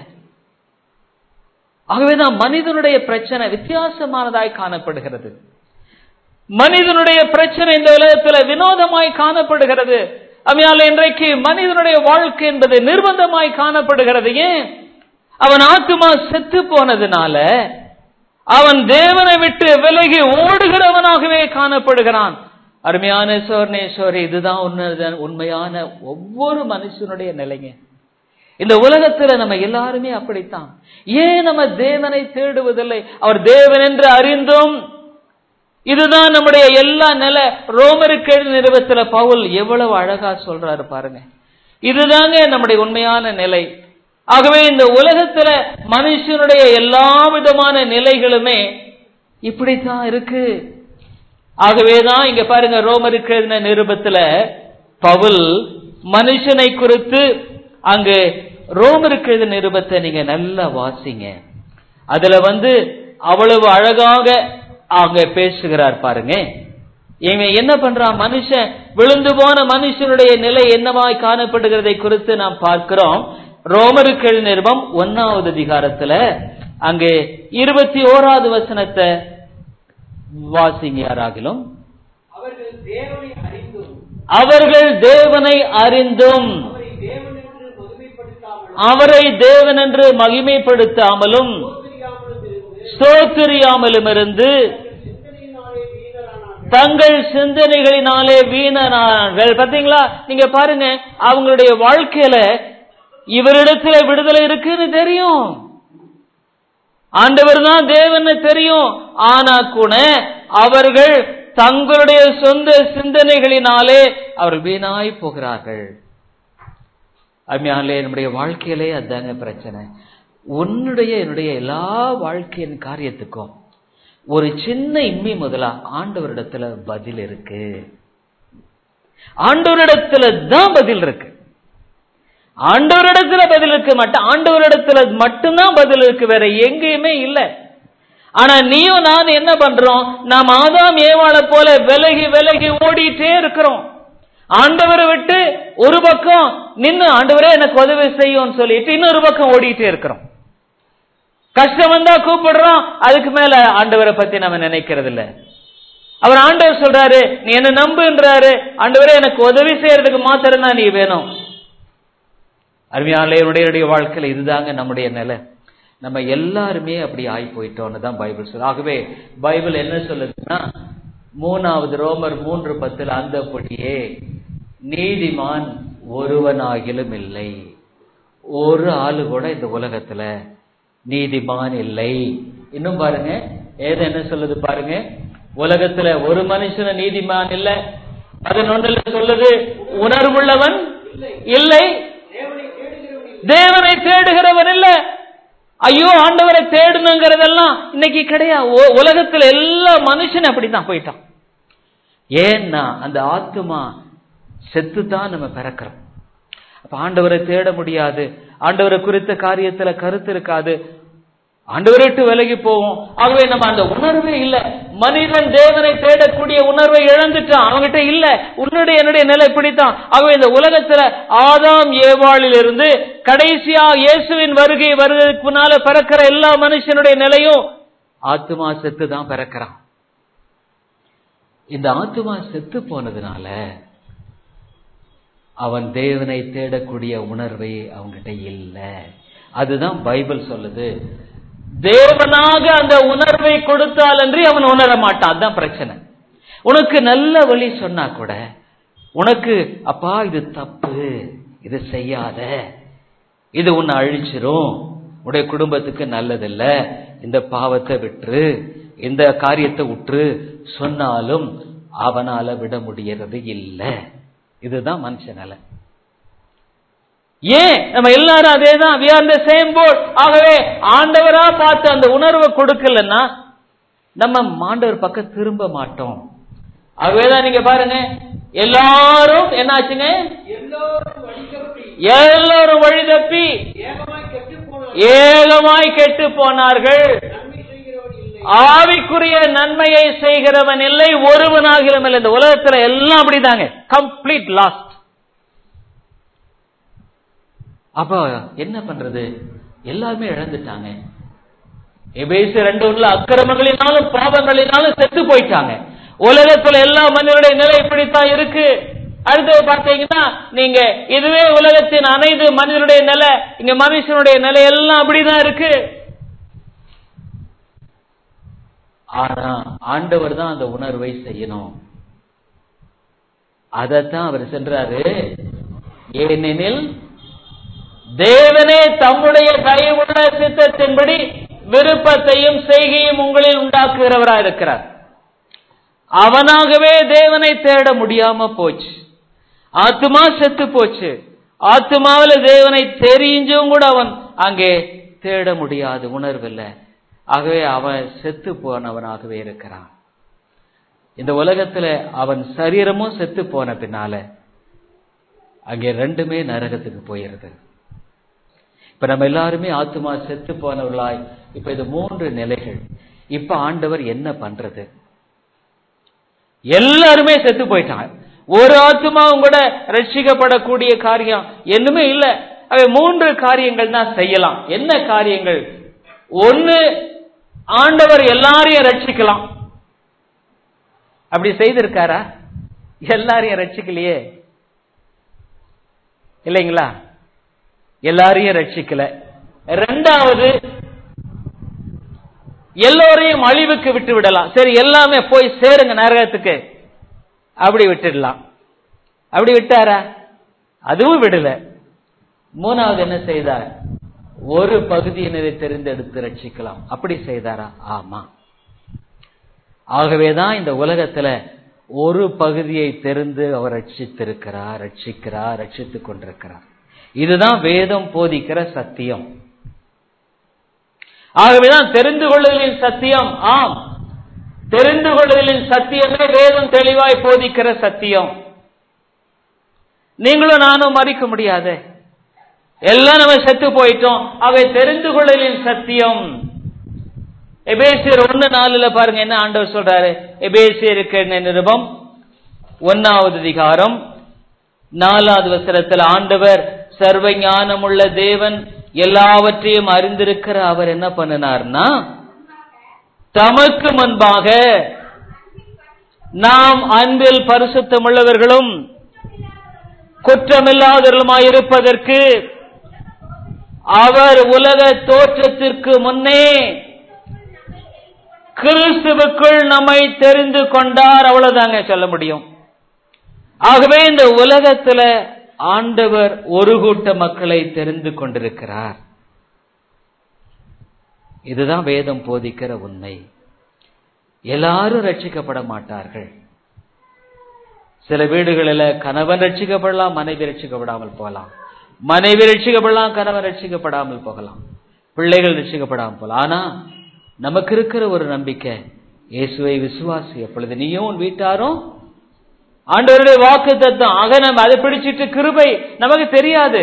ஆகவேதான் மனிதனுடைய பிரச்சனை வித்தியாசமானதாய் காணப்படுகிறது மனிதனுடைய பிரச்சனை இந்த உலகத்துல வினோதமாய் காணப்படுகிறது அதனால இன்றைக்கு மனிதனுடைய வாழ்க்கை என்பது நிர்பந்தமாய் காணப்படுகிறது ஏன் அவன் ஆத்துமா செத்து போனதுனால அவன் தேவனை விட்டு விலகி ஓடுகிறவனாகவே காணப்படுகிறான் அருமையான சோர்ணேஸ்வரி இதுதான் உண்மை- உண்மையான ஒவ்வொரு மனுஷனுடைய நிலைங்க இந்த உலகத்துல நம்ம எல்லாருமே அப்படித்தான் ஏன் நம்ம தேவனை தேடுவதில்லை அவர் தேவன் என்று அறிந்தும் இதுதான் நம்முடைய எல்லா நில ரோமருக்கு நிறுவத்துல பவுல் எவ்வளவு அழகா சொல்றாரு பாருங்க இதுதாங்க நம்முடைய உண்மையான நிலை ஆகவே இந்த உலகத்துல மனுஷனுடைய எல்லா விதமான நிலைகளுமே இப்படித்தான் இருக்கு ஆகவேதான் இங்க பாருங்க ரோமருக்கு எழுதின நிருபத்துல பவுல் மனுஷனை குறித்து அங்கு ரோமருக்கு எழுதின நிருபத்தை நீங்க நல்லா வாசிங்க அதுல வந்து அவ்வளவு அழகாக அங்க பேசுகிறார் பாருங்க இவன் என்ன பண்றான் மனுஷன் விழுந்து போன மனுஷனுடைய நிலை என்னவாய் காணப்படுகிறதை குறித்து நாம் பார்க்கிறோம் ரோமருக்கு எழுதின நிருபம் ஒன்னாவது அதிகாரத்துல அங்கே இருபத்தி ஓராவது வசனத்தை வாசிங்க யாராகிலும் அவர்கள் தேவனை அறிந்தும் அவர்கள் தேவனை அறிந்தும் அவரை தேவன் என்று அவரை தேவன் என்று மகிமைப்படுத்தாமல் மகிமைப்படுத்தாமலும் சோதரியாமலும் இருந்து ஸ்தோத்திரியாமலும் இருந்து சிந்தனையினாலே வீணரானார்கள் தங்கள் சிந்தனைகளினாலே வீணனார்கள் பாத்தீங்களா நீங்க பாருங்க அவங்களுடைய வாழ்க்கையில இவரிடத்துல விடுதலை இருக்குன்னு தெரியும் ஆண்டவர் தான் தேவன்னு தெரியும் ஆனா கூட அவர்கள் தங்களுடைய சொந்த சிந்தனைகளினாலே அவர் வீணாய் போகிறார்கள் அருமையாலே நம்முடைய வாழ்க்கையிலே அதாங்க பிரச்சனை உன்னுடைய என்னுடைய எல்லா வாழ்க்கையின் காரியத்துக்கும் ஒரு சின்ன இம்மி முதலா ஆண்டவரிடத்துல பதில் இருக்கு ஆண்டவரிடத்துல தான் பதில் இருக்கு ஆண்டவரிடத்துல பதில் இருக்கு மட்டும் ஆண்டவரிடத்துல மட்டும்தான் பதில் இருக்கு வேற எங்கேயுமே இல்ல ஆனா நீயும் நான் என்ன பண்றோம் நாம் ஆதாம் ஏவாளை போல விலகி விலகி ஓடிட்டே இருக்கிறோம் ஆண்டவரை விட்டு ஒரு பக்கம் நின்னு ஆண்டவரே எனக்கு உதவி செய்யும் சொல்லிட்டு இன்னொரு பக்கம் ஓடிட்டே இருக்கிறோம் கஷ்டம் வந்தா கூப்பிடுறோம் அதுக்கு மேல ஆண்டவரை பத்தி நம்ம நினைக்கிறது இல்ல அவர் ஆண்டவர் சொல்றாரு நீ என்ன நம்புன்றாரு ஆண்டவரே எனக்கு உதவி செய்யறதுக்கு மாத்திரம் தான் நீ வேணும் அருமையாலே என்னுடைய வாழ்க்கையில இதுதாங்க நம்முடைய நிலை நம்ம எல்லாருமே அப்படி ஆகி போயிட்டோம்னு தான் பைபிள் சொல்லுது ஆகவே பைபிள் என்ன சொல்லுதுன்னா மூணாவது ரோமர் மூன்று பத்தில் அந்தபடியே நீதிமான் ஒருவனாகிலும் இல்லை ஒரு ஆளு கூட இந்த உலகத்துல நீதிமான் இல்லை இன்னும் பாருங்க ஏது என்ன சொல்லுது பாருங்க உலகத்துல ஒரு மனுஷன நீதிமான் இல்ல பதினொன்னுல சொல்லுது உணர்வுள்ளவன் இல்லை தேவனை தேடுகிறவன் இல்ல ஐயோ ஆண்டவரை தேடணுங்கிறதெல்லாம் இன்னைக்கு கிடையாது உ- உலகத்துல எல்லா மனுஷனும் அப்படித்தான் போயிட்டான் ஏன்னா அந்த ஆத்துமா செத்து தான் நம்ம பிறக்கிறோம் அப்ப ஆண்டவரை தேட முடியாது ஆண்டவரை குறித்த காரியத்துல கருத்து இருக்காது ஆண்டவரை விட்டு விலகி போவோம் ஆகவே நம்ம அந்த உணர்வே இல்ல மனிதன் தேவனை தேடக்கூடிய உணர்வை இழந்துட்டான் அவன்கிட்ட இல்ல உன்னுடைய என்னுடைய நிலை இப்படித்தான் ஆகவே இந்த உலகத்துல ஆதாம் ஏவாளில் இருந்து கடைசியா இயேசுவின் வருகை வருவதற்கு முன்னால பிறக்கிற எல்லா மனுஷனுடைய நிலையும் ஆத்துமா செத்து தான் பிறக்கிறான் இந்த ஆத்துமா செத்து போனதுனால அவன் தேவனை தேடக்கூடிய உணர்வை அவன்கிட்ட இல்ல அதுதான் பைபிள் சொல்லுது தேவனாக அந்த உணர்வை கொடுத்தால் அன்றி அவன் உணர மாட்டான் அதுதான் பிரச்சனை உனக்கு நல்ல வழி சொன்னா கூட உனக்கு அப்பா இது தப்பு இது செய்யாத இது உன்னை அழிச்சிரும் உடைய குடும்பத்துக்கு நல்லதில்ல இந்த பாவத்தை விட்டுரு இந்த காரியத்தை விட்டுரு சொன்னாலும் அவனால விட முடியறது இல்லை இதுதான் மனுஷ நிலை ஏன் நம்ம எல்லாரும் அதே தான் we are the same boat ஆகவே ஆண்டவரா பார்த்து அந்த உணர்வை கொடுக்கலன்னா நம்ம ஆண்டவர் பக்கம் திரும்ப மாட்டோம் ஆகவேதான் நீங்க பாருங்க எல்லாரும் என்னாச்சுங்க எல்லோரும் வழிதப்பி எல்லாரும் வழி தப்பி ஏகமாய் கெட்டுப் போனார் ஏகமாய் கெட்டு போனார்கள் நன்மை செய்கிறவன் இல்லை ஆவிக்குரிய நன்மையை செய்கிறவன் இல்லை ஒருவனாகிலும் இல்லை இந்த உலகத்துல எல்லாம் அப்படிதாங்க கம்ப்ளீட் லாஸ்ட் அப்ப என்ன பண்றது எல்லாமே இழந்துட்டாங்க எபேசு ரெண்டு உள்ள அக்கிரமங்களினாலும் பாவங்களினாலும் செத்து போயிட்டாங்க உலகத்துல எல்லா மனிதனுடைய நிலை இப்படித்தான் இருக்கு அடுத்தது பார்த்தீங்கன்னா நீங்க இதுவே உலகத்தின் அனைத்து மனிதனுடைய நிலை இங்க மனுஷனுடைய நிலை எல்லாம் அப்படிதான் இருக்கு ஆனா ஆண்டவர் தான் அந்த உணர்வை செய்யணும் அதத்தான் அவர் சென்றாரு ஏனெனில் தேவனே தம்முடைய தயவுள்ள சித்தத்தின்படி விருப்பத்தையும் செய்கையும் உங்களில் உண்டாக்குகிறவரா இருக்கிறார் அவனாகவே தேவனை தேட முடியாம போச்சு ஆத்துமா செத்து போச்சு ஆத்துமாவில தேவனை தெரிஞ்சும் கூட அவன் அங்கே தேட முடியாது உணர்வில்லை ஆகவே அவன் செத்து போனவனாகவே இருக்கிறான் இந்த உலகத்துல அவன் சரீரமும் செத்து போன பின்னால அங்கே ரெண்டுமே நரகத்துக்கு போயிருது இப்ப நம்ம எல்லாருமே ஆத்துமா செத்து போனவர்களாய் இப்ப இது மூன்று நிலைகள் இப்ப ஆண்டவர் என்ன பண்றது எல்லாருமே செத்து போயிட்டாங்க ஒரு ஆத்துமாவும் கூட ரட்சிக்கப்படக்கூடிய காரியம் என்னுமே இல்ல அவை மூன்று காரியங்கள் தான் செய்யலாம் என்ன காரியங்கள் ஒன்னு ஆண்டவர் எல்லாரையும் ரட்சிக்கலாம் அப்படி செய்திருக்காரா எல்லாரையும் ரட்சிக்கலையே இல்லைங்களா எல்லாரையும் ரட்சிக்கல ரெண்டாவது எல்லோரையும் அழிவுக்கு விட்டு விடலாம் சரி எல்லாமே போய் சேருங்க நரகத்துக்கு அப்படி விட்டுடலாம் அப்படி விட்டாரா அதுவும் விடல மூணாவது என்ன செய்தார் ஒரு பகுதியினரை தெரிந்தெடுத்து ரட்சிக்கலாம் அப்படி செய்தாரா ஆமா ஆகவேதான் இந்த உலகத்துல ஒரு பகுதியை தெரிந்து அவர் ரட்சித்திருக்கிறார் ரட்சிக்கிறார் ரட்சித்துக் கொண்டிருக்கிறார் இதுதான் வேதம் போதிக்கிற சத்தியம் ஆகவேதான் தெரிந்து கொள்ளுதலின் சத்தியம் ஆம் தெரிந்து கொள்ளுதலின் சத்தியமே வேதம் தெளிவாய் போதிக்கிற சத்தியம் நீங்களும் நானும் மறிக்க முடியாது எல்லாம் நம்ம செத்து போயிட்டோம் அவை தெரிந்து கொள்ளலின் சத்தியம் எபேசியர் ஒன்னு நாலுல பாருங்க என்ன ஆண்டவர் சொல்றாரு எபேசியருக்கு என்ன நிருபம் ஒன்னாவது அதிகாரம் நாலாவது வசனத்தில் ஆண்டவர் சர்வ ஞானமுள்ள தேவன் எல்லாவற்றையும் அறிந்திருக்கிற அவர் என்ன பண்ணினார்னா தமக்கு முன்பாக நாம் அன்பில் பரிசுத்தமுள்ளவர்களும் குற்றமில்லாதவர்களுமாயிருப்பதற்கு அவர் உலக தோற்றத்திற்கு முன்னே கிறிஸ்துவுக்குள் நம்மை தெரிந்து கொண்டார் அவ்வளவுதாங்க சொல்ல முடியும் ஆகவே இந்த உலகத்துல ஆண்டவர் ஒரு கூட்ட மக்களை தெரிந்து கொண்டிருக்கிறார் இதுதான் வேதம் போதிக்கிற உண்மை எல்லாரும் ரட்சிக்கப்பட மாட்டார்கள் சில வீடுகளில் கணவன் ரட்சிக்கப்படலாம் மனைவி ரட்சிக்கப்படாமல் போகலாம் மனைவி ரட்சிக்கப்படலாம் கணவன் ரட்சிக்கப்படாமல் போகலாம் பிள்ளைகள் ரட்சிக்கப்படாமல் போகலாம் ஆனா நமக்கு இருக்கிற ஒரு நம்பிக்கை இயேசுவை விசுவாசி அப்பொழுது நீயும் உன் வீட்டாரும் ஆண்டவருடைய வாக்கு தத்துவம் ஆக நம்ம அதை பிடிச்சிட்டு கிருபை நமக்கு தெரியாது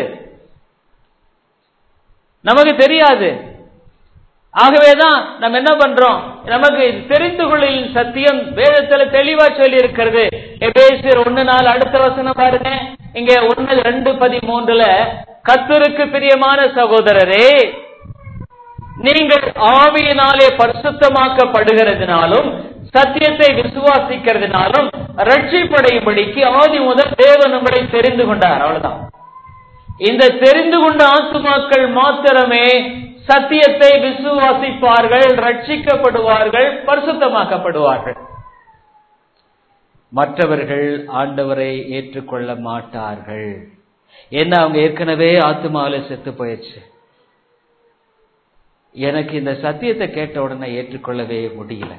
நமக்கு தெரியாது ஆகவேதான் நம்ம என்ன பண்றோம் நமக்கு தெரிந்து கொள்ளின் சத்தியம் வேதத்துல தெளிவா சொல்லி இருக்கிறது எபேசியர் ஒன்னு நாள் அடுத்த வசனம் பாருங்க இங்க ஒன்னு ரெண்டு பதிமூன்றுல கத்தருக்கு பிரியமான சகோதரரே நீங்கள் ஆவியினாலே பரிசுத்தமாக்கப்படுகிறதுனாலும் சத்தியத்தை விசுவாசிக்கிறதுனாலும் ரட்சிப்படையும்படிக்கு ஆதி முதல் தேவன் உங்களை தெரிந்து கொண்டார் அவ்வளவுதான் இந்த தெரிந்து கொண்ட ஆத்துமாக்கள் மாத்திரமே சத்தியத்தை விசுவாசிப்பார்கள் ரட்சிக்கப்படுவார்கள் பரிசுத்தமாக்கப்படுவார்கள் மற்றவர்கள் ஆண்டவரை ஏற்றுக்கொள்ள மாட்டார்கள் என்ன அவங்க ஏற்கனவே ஆத்மாவில செத்து போயிடுச்சு எனக்கு இந்த சத்தியத்தை கேட்ட உடனே ஏற்றுக்கொள்ளவே முடியல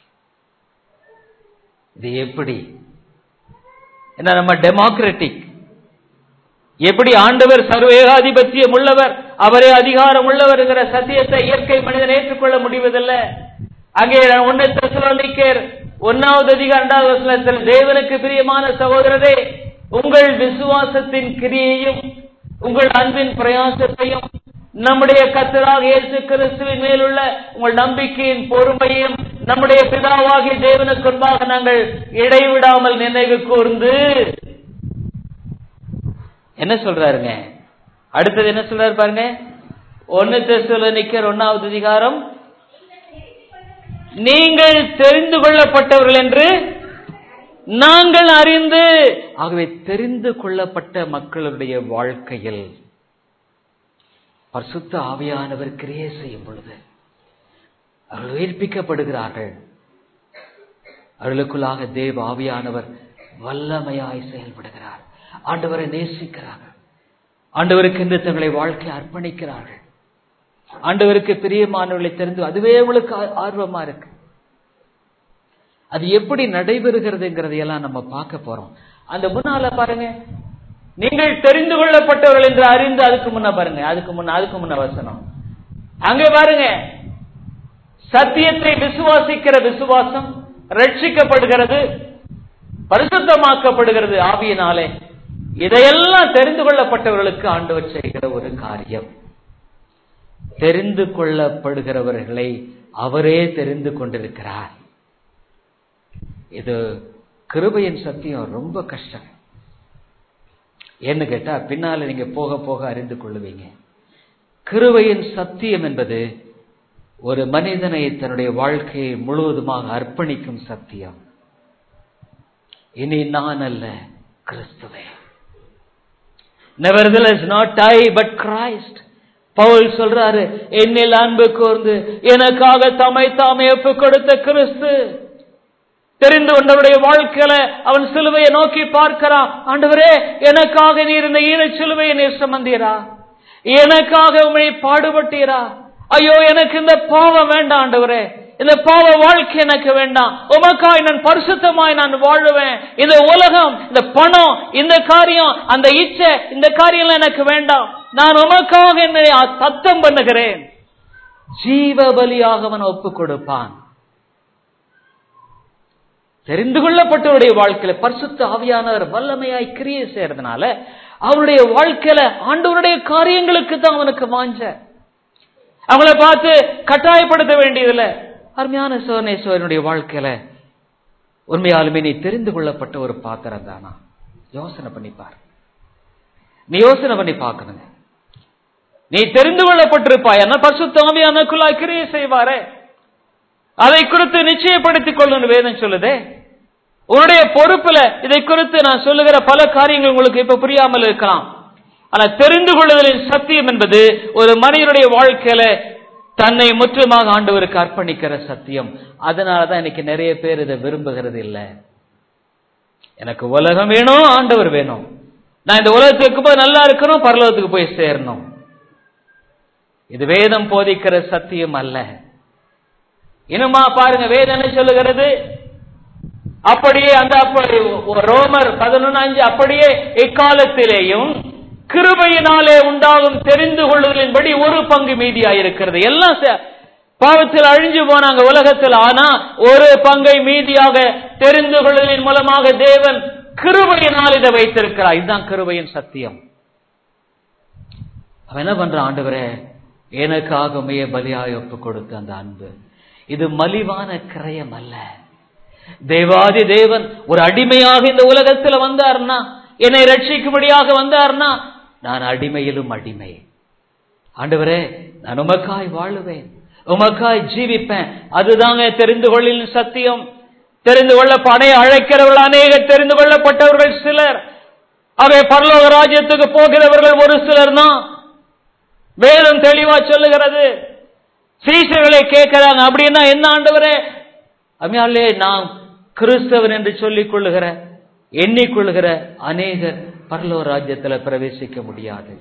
இது எப்படி என்ன நம்ம டெமோக்ராட்டிக் எப்படி ஆண்டவர் சர்வேகாதிபத்தியம் உள்ளவர் அவரே அதிகாரம் உள்ளவர்ங்கிற சத்தியத்தை இயற்கை மனிதன் ஏற்றுக்கொள்ள முடிவதில்லை அங்கே ஒன்னு தெசலோனிக்கர் ஒன்னாவது அதிகாரம் இரண்டாவது வசனத்தில் தேவனுக்கு பிரியமான சகோதரரே உங்கள் விசுவாசத்தின் கிரியையும் உங்கள் அன்பின் பிரயாசத்தையும் நம்முடைய கத்தராக இயேசு கிறிஸ்துவின் மேலுள்ள உங்கள் நம்பிக்கையின் பொறுமையும் நம்முடைய பிதாவாகிய தேவனுக்கு முன்பாக நாங்கள் இடைவிடாமல் நினைவு கூர்ந்து என்ன சொல்றாருங்க அடுத்தது என்ன சொல்றாரு பாருங்க ஒன்னு தெசலோனிக்கர் ஒன்னாவது அதிகாரம் நீங்கள் தெரிந்து கொள்ளப்பட்டவர்கள் என்று நாங்கள் அறிந்து ஆகவே தெரிந்து கொள்ளப்பட்ட மக்களுடைய வாழ்க்கையில் பரிசுத்த ஆவியானவர் கிரியை செய்யும் பொழுது அவர்கள் உயிர்ப்பிக்கப்படுகிறார்கள் அவர்களுக்குள்ளாக தேவ ஆவியானவர் வல்லமையாய் செயல்படுகிறார் ஆண்டவரை நேசிக்கிறார்கள் ஆண்டவருக்கு என்று தங்களை வாழ்க்கையை அர்ப்பணிக்கிறார்கள் ஆண்டவருக்கு பிரியமானவர்களை தெரிந்து அதுவே உங்களுக்கு ஆர்வமா இருக்கு அது எப்படி நடைபெறுகிறதுங்கிறதையெல்லாம் நம்ம பார்க்க போறோம் அந்த முன்னால பாருங்க நீங்கள் தெரிந்து கொள்ளப்பட்டவர்கள் என்று அறிந்து அதுக்கு முன்ன பாருங்க அதுக்கு முன்ன அதுக்கு முன்ன வசனம் அங்க பாருங்க சத்தியத்தை விசுவாசிக்கிற விசுவாசம் ரட்சிக்கப்படுகிறது பரிசுத்தமாக்கப்படுகிறது ஆவியினாலே இதையெல்லாம் தெரிந்து கொள்ளப்பட்டவர்களுக்கு ஆண்டவர் செய்கிற ஒரு காரியம் தெரிந்து கொள்ளப்படுகிறவர்களை அவரே தெரிந்து கொண்டிருக்கிறார் இது கிருபையின் சத்தியம் ரொம்ப கஷ்டம் ஏன்னு கேட்டா பின்னால நீங்க போக போக அறிந்து கொள்ளுவீங்க கிருபையின் சத்தியம் என்பது ஒரு மனிதனை தன்னுடைய வாழ்க்கையை முழுவதுமாக அர்ப்பணிக்கும் சத்தியம் இனி நான் அல்ல கிறிஸ்துவே nevertheless not I but Christ Paul சொல்றாரு என்னில் அன்பு கூர்ந்து எனக்காக தம்மை தாமே ஒப்பு கொடுத்த கிறிஸ்து தெரிந்து கொண்டவருடைய வாழ்க்கையில அவன் சிலுவையை நோக்கி பார்க்கிறான் ஆண்டவரே எனக்காக நீர் இந்த ஈர சிலுவையை நீர் சுமந்தீரா எனக்காக உண்மை பாடுபட்டீரா ஐயோ எனக்கு இந்த பாவம் வேண்டாம் ஆண்டவரே இந்த பாவ வாழ்க்கை எனக்கு வேண்டாம் உமக்காய் நான் பரிசுத்தமாய் நான் வாழுவேன் இந்த உலகம் இந்த பணம் இந்த காரியம் அந்த இச்சை இந்த காரியம் எனக்கு வேண்டாம் நான் உமக்காக என்னை தத்தம் பண்ணுகிறேன் ஜீவ பலியாக அவன் ஒப்புக் கொடுப்பான் தெரிந்து கொள்ளப்பட்டவருடைய வாழ்க்கையில பரிசுத்த ஆவியானவர் வல்லமையாய் கிரியை செய்யறதுனால அவருடைய வாழ்க்கையில ஆண்டவருடைய காரியங்களுக்கு தான் அவனுக்கு வாஞ்ச அவங்கள பார்த்து கட்டாயப்படுத்த வேண்டியதில்லை அருமையான சோனேஸ்வரனுடைய வாழ்க்கையில உண்மையாலுமே நீ தெரிந்து கொள்ளப்பட்ட ஒரு பாத்திரம் தானா யோசனை பண்ணி பாரு நீ யோசனை பண்ணி பார்க்கணுங்க நீ தெரிந்து கொள்ளப்பட்டிருப்பாய் என்ன பசுத்தாமியானக்குள்ளாய் கிரியை செய்வாரே அதை குறித்து நிச்சயப்படுத்திக் கொள்ளணும் வேதம் சொல்லுதே உன்னுடைய பொறுப்புல இதை குறித்து நான் சொல்லுகிற பல காரியங்கள் உங்களுக்கு இப்ப புரியாமல் இருக்கலாம் ஆனா தெரிந்து கொள்ளுதலின் சத்தியம் என்பது ஒரு மனிதனுடைய வாழ்க்கையில தன்னை முற்றுமாக ஆண்டவருக்கு அர்ப்பணிக்கிற சத்தியம் அதனாலதான் இன்னைக்கு நிறைய பேர் இதை விரும்புகிறது இல்லை எனக்கு உலகம் வேணும் ஆண்டவர் வேணும் நான் இந்த உலகத்துக்கு போய் நல்லா இருக்கணும் பரலோகத்துக்கு போய் சேரணும் இது வேதம் போதிக்கிற சத்தியம் அல்ல இனுமா பாருங்க வேதம் என்ன சொல்லுகிறது அப்படியே அந்த அப்படி ரோமர் பதினொன்னு அஞ்சு அப்படியே இக்காலத்திலேயும் கிருபையினாலே உண்டாகும் தெரிந்து கொள்ளுதலின்படி ஒரு பங்கு மீதியாயிருக்கிறது எல்லாம் ச- பாவத்தில் அழிஞ்சு போனாங்க உலகத்தில் ஆனா ஒரு பங்கை மீதியாக தெரிந்து கொள்ளுதலின் மூலமாக தேவன் கிருபையினால் இதை வைத்திருக்கிறார் இதுதான் கிருபையின் சத்தியம் அவன் என்ன பண்றான் ஆண்டவரே எனக்காக மைய பலியாய் ஒப்பு கொடுத்த அந்த அன்பு இது மலிவான கிரயம் அல்ல தேவாதி தேவன் ஒரு அடிமையாக இந்த உலகத்துல வந்தார்னா என்னை ரட்சிக்கும்படியாக வந்தார்னா நான் அடிமையிலும் அடிமை ஆண்டவரே நான் உமக்காய் வாழுவேன் உமக்காய் ஜீவிப்பேன் அதுதாங்க தெரிந்து கொள்ளின் சத்தியம் தெரிந்து கொள்ள படைய அழைக்கிறவர்கள் அநேகர் தெரிந்து கொள்ளப்பட்டவர்கள் சிலர் அவை பரலோக ராஜ்யத்துக்கு போகிறவர்கள் ஒரு சிலர் தான் வேதம் தெளிவா சொல்லுகிறது சீசர்களை கேட்கிறாங்க அப்படின்னா என்ன ஆண்டவரே அம்மையாலே நாம் கிறிஸ்தவன் என்று சொல்லிக் கொள்ளுகிற எண்ணிக்கொள்ளுகிற அநேகர் பரலோக ராஜ்யத்துல பிரவேசிக்க முடியாது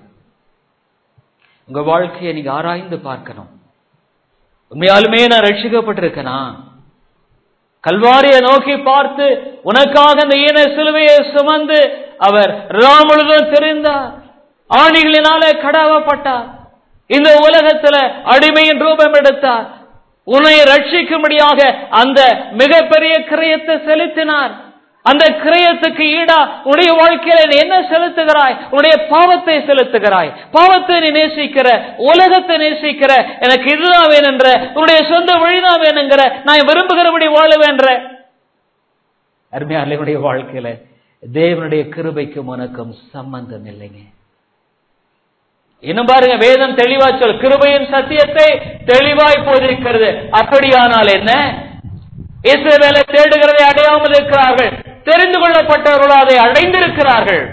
உங்க வாழ்க்கையை நீங்க ஆராய்ந்து பார்க்கணும் உண்மையாலுமே நான் ரட்சிக்கப்பட்டிருக்கனா கல்வாரியை நோக்கி பார்த்து உனக்காக இந்த ஈன சிலுவையை சுமந்து அவர் ராமுழுதும் தெரிந்தார் ஆணிகளினாலே கடாவப்பட்டார் இந்த உலகத்துல அடிமையின் ரூபம் எடுத்தார் உன்னை ரட்சிக்கும்படியாக அந்த மிகப்பெரிய கிரயத்தை செலுத்தினார் அந்த கிரயத்துக்கு ஈடா உன்னுடைய வாழ்க்கையில நீ என்ன செலுத்துகிறாய் உன்னுடைய பாவத்தை செலுத்துகிறாய் பாவத்தை நீ நேசிக்கிற உலகத்தை நேசிக்கிற எனக்கு இதுதான் வேணுன்ற உன்னுடைய சொந்த வழிதான் வேணுங்கிற நான் விரும்புகிறபடி வாழுவேன்ற அருமையாளனுடைய வாழ்க்கையில தேவனுடைய கிருபைக்கும் உனக்கும் சம்பந்தம் இல்லைங்க இன்னும் பாருங்க வேதம் தெளிவா சொல் கிருபையின் சத்தியத்தை தெளிவாய் போதிருக்கிறது அப்படியானால் என்ன இஸ்ரவேலை தேடுகிறதை அடையாமல் இருக்கிறார்கள் தெரிந்து கொள்ளப்பட்டவர்களோ அதை அடைந்திருக்கிறார்கள்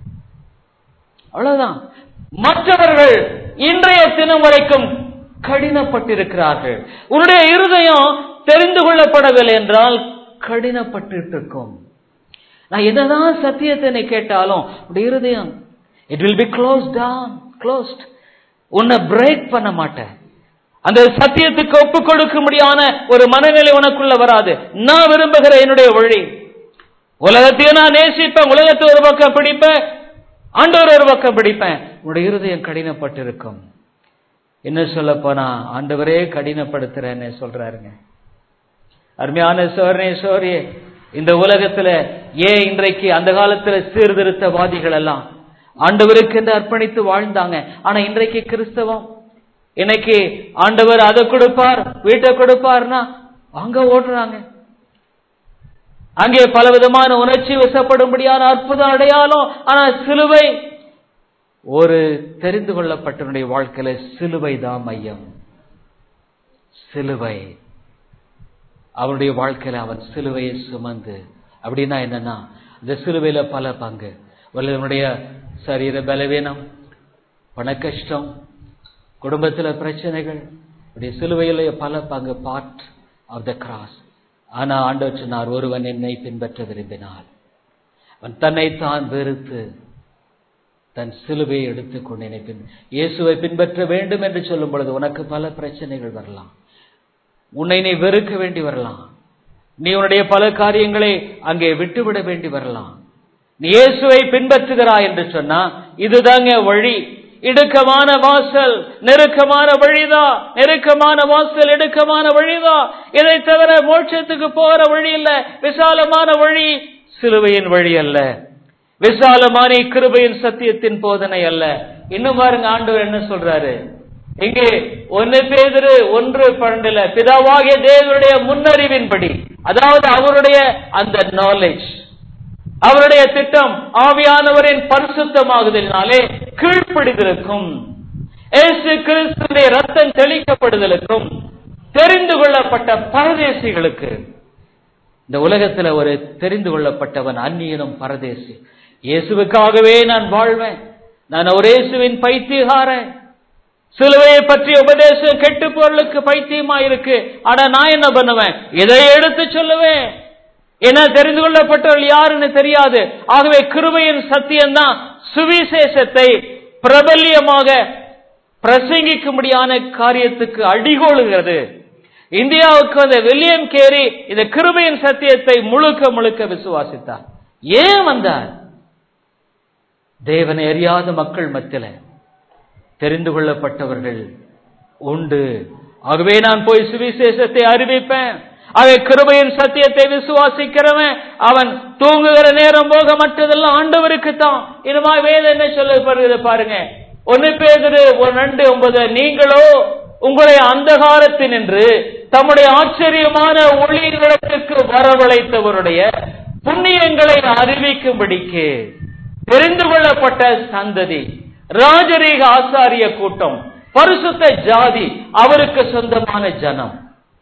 அவ்வளவுதான் மற்றவர்கள் இன்றைய தினம் வரைக்கும் கடினப்பட்டிருக்கிறார்கள் உன்னுடைய இருதயம் தெரிந்து கொள்ளப்படவில்லை என்றால் கடினப்பட்டு இருக்கும் நான் என்னதான் சத்தியத்தை நீ கேட்டாலும் உன்னுடைய இருதயம் it will be close down closed உன்னை பிரேக் பண்ண மாட்டேன் அந்த சத்தியத்துக்கு ஒப்பு கொடுக்க முடியாத ஒரு மனநிலை உனக்குள்ள வராது நான் விரும்புகிற என்னுடைய வழி உலகத்தையும் நான் நேசிப்பேன் உலகத்தை ஒரு பக்கம் பிடிப்பேன் ஆண்டவர் ஒரு பக்கம் பிடிப்பேன் உன்னுடைய இருதயம் கடினப்பட்டிருக்கும் என்ன சொல்ல போனா ஆண்டவரே கடினப்படுத்துறேன்னு சொல்றாருங்க அருமையான சோர்னே சோரியே இந்த உலகத்துல ஏன் இன்றைக்கு அந்த காலத்துல சீர்திருத்தவாதிகள் எல்லாம் ஆண்டவருக்கு என்று அர்ப்பணித்து வாழ்ந்தாங்க ஆனா இன்றைக்கு கிறிஸ்தவம் இன்னைக்கு ஆண்டவர் அதை கொடுப்பார் வீட்டை கொடுப்பார்னா அங்க ஓடுறாங்க அங்கே பலவிதமான உணர்ச்சி வசப்படும்படியான அற்புதம் அடையாளம் ஆனா சிலுவை ஒரு தெரிந்து கொள்ளப்பட்டவனுடைய வாழ்க்கையில சிலுவை தான் மையம் சிலுவை அவனுடைய வாழ்க்கையில அவன் சிலுவையை சுமந்து அப்படின்னா என்னன்னா இந்த சிலுவையில பல பங்கு வல்லவனுடைய சரீர பலவீனம் பண கஷ்டம் குடும்பத்துல பிரச்சனைகள் இப்படி சிலுவையில பல பங்கு பார்ட் ஆஃப் த கிராஸ் ஆனா ஆண்டவர் சொன்னார் ஒருவன் என்னை பின்பற்ற விரும்பினார் அவன் தன்னைத்தான் வெறுத்து தன் சிலுவையை எடுத்துக்கொண்டு என்னை பின் இயேசுவை பின்பற்ற வேண்டும் என்று சொல்லும் பொழுது உனக்கு பல பிரச்சனைகள் வரலாம் உன்னை நீ வெறுக்க வேண்டி வரலாம் நீ உன்னுடைய பல காரியங்களை அங்கே விட்டுவிட வேண்டி வரலாம் நீ இயேசுவை பின்பற்றுகிறாய் என்று சொன்னா இதுதாங்க வழி இடுக்கமான வாசல் நெருக்கமான வழிதா நெருக்கமான வாசல் இடுக்கமான வழிதா இதை தவிர மோட்சத்துக்கு போற வழி இல்ல விசாலமான வழி சிலுவையின் வழி அல்ல விசாலமான கிருபையின் சத்தியத்தின் போதனை அல்ல இன்னும் பாருங்க ஆண்டவர் என்ன சொல்றாரு இங்கே ஒன்னு பேதிரு ஒன்று பன்னெண்டுல பிதாவாகிய தேவனுடைய முன்னறிவின்படி அதாவது அவருடைய அந்த நாலேஜ் அவருடைய திட்டம் ஆவியானவரின் பரிசுத்தமாகுதலினாலே கீழ்ப்படிதலுக்கும் இயேசு கிறிஸ்துடைய ரத்தம் தெளிக்கப்படுதலுக்கும் தெரிந்து கொள்ளப்பட்ட பரதேசிகளுக்கு இந்த உலகத்துல ஒரு தெரிந்து கொள்ளப்பட்டவன் அந்நியனும் பரதேசி இயேசுவுக்காகவே நான் வாழ்வேன் நான் ஒரு இயேசுவின் பைத்தியகாரன் சிலுவையை பற்றிய உபதேசம் கெட்டு பொருளுக்கு பைத்தியமா இருக்கு ஆனா நான் என்ன பண்ணுவேன் இதை எடுத்து சொல்லுவேன் என்ன தெரிந்து கொள்ளப்பட்டவர்கள் யாருன்னு தெரியாது ஆகவே கிருபையின் சத்தியம்தான் சுவிசேஷத்தை பிரபல்யமாக பிரசங்கிக்கும்படியான காரியத்துக்கு அடிகோளுகிறது இந்தியாவுக்கு வந்த வில்லியம் கேரி இந்த கிருபையின் சத்தியத்தை முழுக்க முழுக்க விசுவாசித்தார் ஏன் வந்தார் தேவனை அறியாத மக்கள் மத்தியில தெரிந்து கொள்ளப்பட்டவர்கள் உண்டு ஆகவே நான் போய் சுவிசேஷத்தை அறிவிப்பேன் அவை கிருபையின் சத்தியத்தை விசுவாசிக்கிறவன் அவன் தூங்குகிற நேரம் போக மற்றதெல்லாம் ஆண்டவருக்கு தான் இனிமா வேதம் என்ன சொல்லப்படுகிறது பாருங்க ஒன்னு பேதிரு ஒரு ரெண்டு ஒன்பது நீங்களோ உங்களை அந்தகாரத்தினின்று தம்முடைய ஆச்சரியமான ஒளியிடத்திற்கு வரவழைத்தவருடைய புண்ணியங்களை அறிவிக்கும்படிக்கு தெரிந்து கொள்ளப்பட்ட சந்ததி ராஜரீக ஆசாரிய கூட்டம் பரிசுத்த ஜாதி அவருக்கு சொந்தமான ஜனம்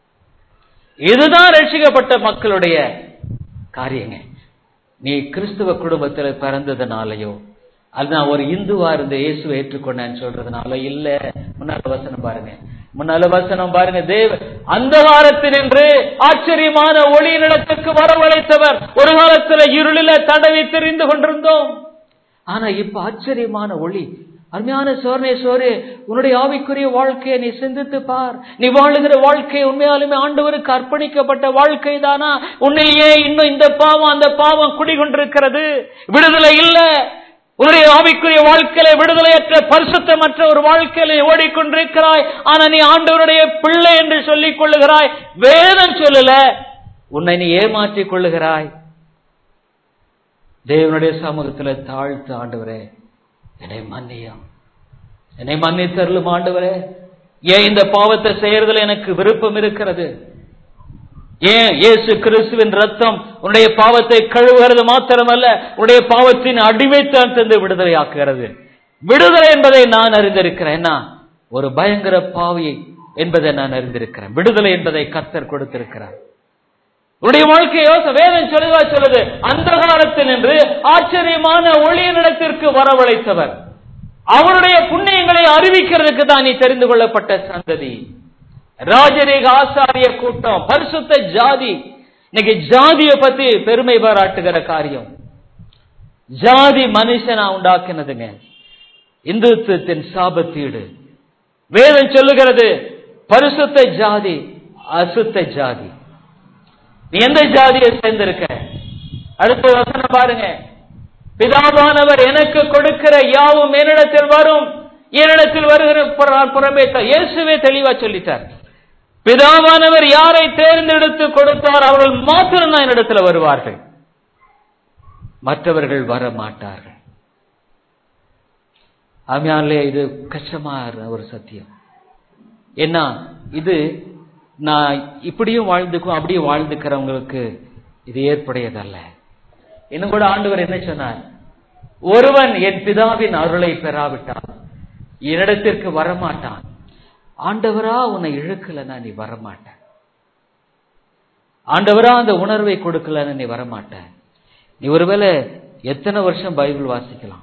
இதுதான் ரட்சிக்கப்பட்ட மக்களுடைய காரியங்க நீ கிறிஸ்துவ குடும்பத்தில் பிறந்ததுனாலயோ அது நான் ஒரு இந்துவா இருந்த இயேசுவை ஏற்றுக்கொண்டேன்னு சொல்றதுனால இல்ல முன்னால வசனம் பாருங்க முன்னால வசனம் பாருங்க தேவ அந்தகாரத்தினின்று ஆச்சரியமான ஒளி நிலத்துக்கு வரவழைத்தவர் ஒரு காலத்துல இருளில தடவி தெரிந்து கொண்டிருந்தோம் ஆனா இப்ப ஆச்சரியமான ஒளி அருமையான சோர்னே சோரே உன்னுடைய ஆவிக்குரிய வாழ்க்கையை நீ சிந்தித்து பார் நீ வாழுகிற வாழ்க்கை உண்மையாலுமே ஆண்டவருக்கு அர்ப்பணிக்கப்பட்ட வாழ்க்கை தானா உன்னையே இன்னும் இந்த பாவம் அந்த பாவம் குடிகொண்டிருக்கிறது விடுதலை இல்ல உன்னுடைய ஆவிக்குரிய வாழ்க்கையில விடுதலையற்ற பரிசுத்தமற்ற ஒரு வாழ்க்கையில ஓடிக்கொண்டிருக்கிறாய் ஆனா நீ ஆண்டவருடைய பிள்ளை என்று சொல்லிக் கொள்ளுகிறாய் வேதம் சொல்லல உன்னை நீ ஏமாற்றிக் கொள்ளுகிறாய் தேவனுடைய சமூகத்துல தாழ்த்து ஆண்டவரே என்னை மன்னியும் என்னை மன்னித்தருளும் ஆண்டவரே ஏன் இந்த பாவத்தை செய்யறதுல எனக்கு விருப்பம் இருக்கிறது ஏன் இயேசு கிறிஸ்துவின் ரத்தம் உன்னுடைய பாவத்தை கழுவுகிறது மாத்திரமல்ல உன்னுடைய பாவத்தின் அடிமைத்தான் தந்து விடுதலையாக்குகிறது விடுதலை என்பதை நான் அறிந்திருக்கிறேன் என்ன ஒரு பயங்கர பாவி என்பதை நான் அறிந்திருக்கிறேன் விடுதலை என்பதை கத்தர் கொடுத்திருக்கிறார் உன்னுடைய வாழ்க்கை யோசனை வேதம் சொல்லுவா சொல்லுது அந்த காலத்தில் நின்று ஆச்சரியமான ஒளியினிடத்திற்கு வரவழைத்தவர் அவருடைய புண்ணியங்களை அறிவிக்கிறதுக்கு தான் நீ தெரிந்து கொள்ளப்பட்ட சந்ததி ராஜரீக ஆசாரிய கூட்டம் பரிசுத்த ஜாதி இன்னைக்கு ஜாதியை பத்தி பெருமை பாராட்டுகிற காரியம் ஜாதி மனுஷனா உண்டாக்கினதுங்க இந்துத்துவத்தின் சாபத்தீடு வேதம் சொல்லுகிறது பரிசுத்த ஜாதி அசுத்த ஜாதி நீ எந்த ஜாதியை சேர்ந்திருக்க அடுத்த வசனம் பாருங்க பிதாவானவர் எனக்கு கொடுக்கிற யாவும் என்னிடத்தில் வரும் என்னிடத்தில் வருகிற புறமே இயேசுவே தெளிவா சொல்லிட்டார் பிதாவானவர் யாரை தேர்ந்தெடுத்து கொடுத்தார் அவர்கள் மாத்திரம் தான் என்னிடத்தில் வருவார்கள் மற்றவர்கள் வர மாட்டார்கள் ஆமையாலே இது கஷ்டமா ஒரு சத்தியம் என்ன இது நான் இப்படியும் வாழ்ந்துக்கும் அப்படியும் வாழ்ந்துக்கிறவங்களுக்கு இது ஏற்புடையதல்ல இன்னும் கூட ஆண்டவர் என்ன சொன்னார் ஒருவன் என் பிதாவின் அருளை பெறாவிட்டான் என்னிடத்திற்கு வரமாட்டான் ஆண்டவரா உன்னை இழுக்கலன்னா நீ வரமாட்ட ஆண்டவரா அந்த உணர்வை கொடுக்கலன்னு நீ வரமாட்ட நீ ஒருவேளை எத்தனை வருஷம் பைபிள் வாசிக்கலாம்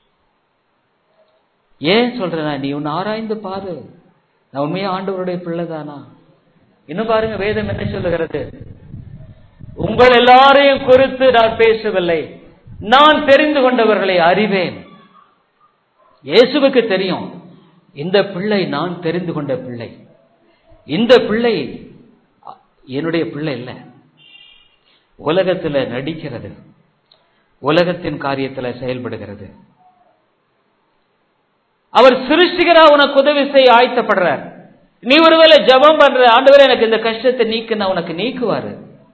ஏன் சொல்றேன்னா நீ உன்னை ஆராய்ந்து பாரு நான் உண்மையா ஆண்டவருடைய பிள்ளைதானா இன்னும் பாருங்க வேதம் என்ன சொல்லுகிறது உங்கள் எல்லாரையும் குறித்து நான் பேசவில்லை நான் தெரிந்து கொண்டவர்களை அறிவேன் இயேசுவுக்கு தெரியும் இந்த பிள்ளை நான் தெரிந்து கொண்ட பிள்ளை இந்த பிள்ளை என்னுடைய பிள்ளை இல்ல உலகத்துல நடிக்கிறது உலகத்தின் காரியத்துல செயல்படுகிறது அவர் சிருஷ்டிகரா உனக்கு உதவி செய்ய ஆயத்தப்படுறார் நீ ஒருவேளை ஜெபம் பண்ற ஆண்டவரே எனக்கு இந்த கஷ்டத்தை நீக்குன்னா உனக்கு நீக்குவாரு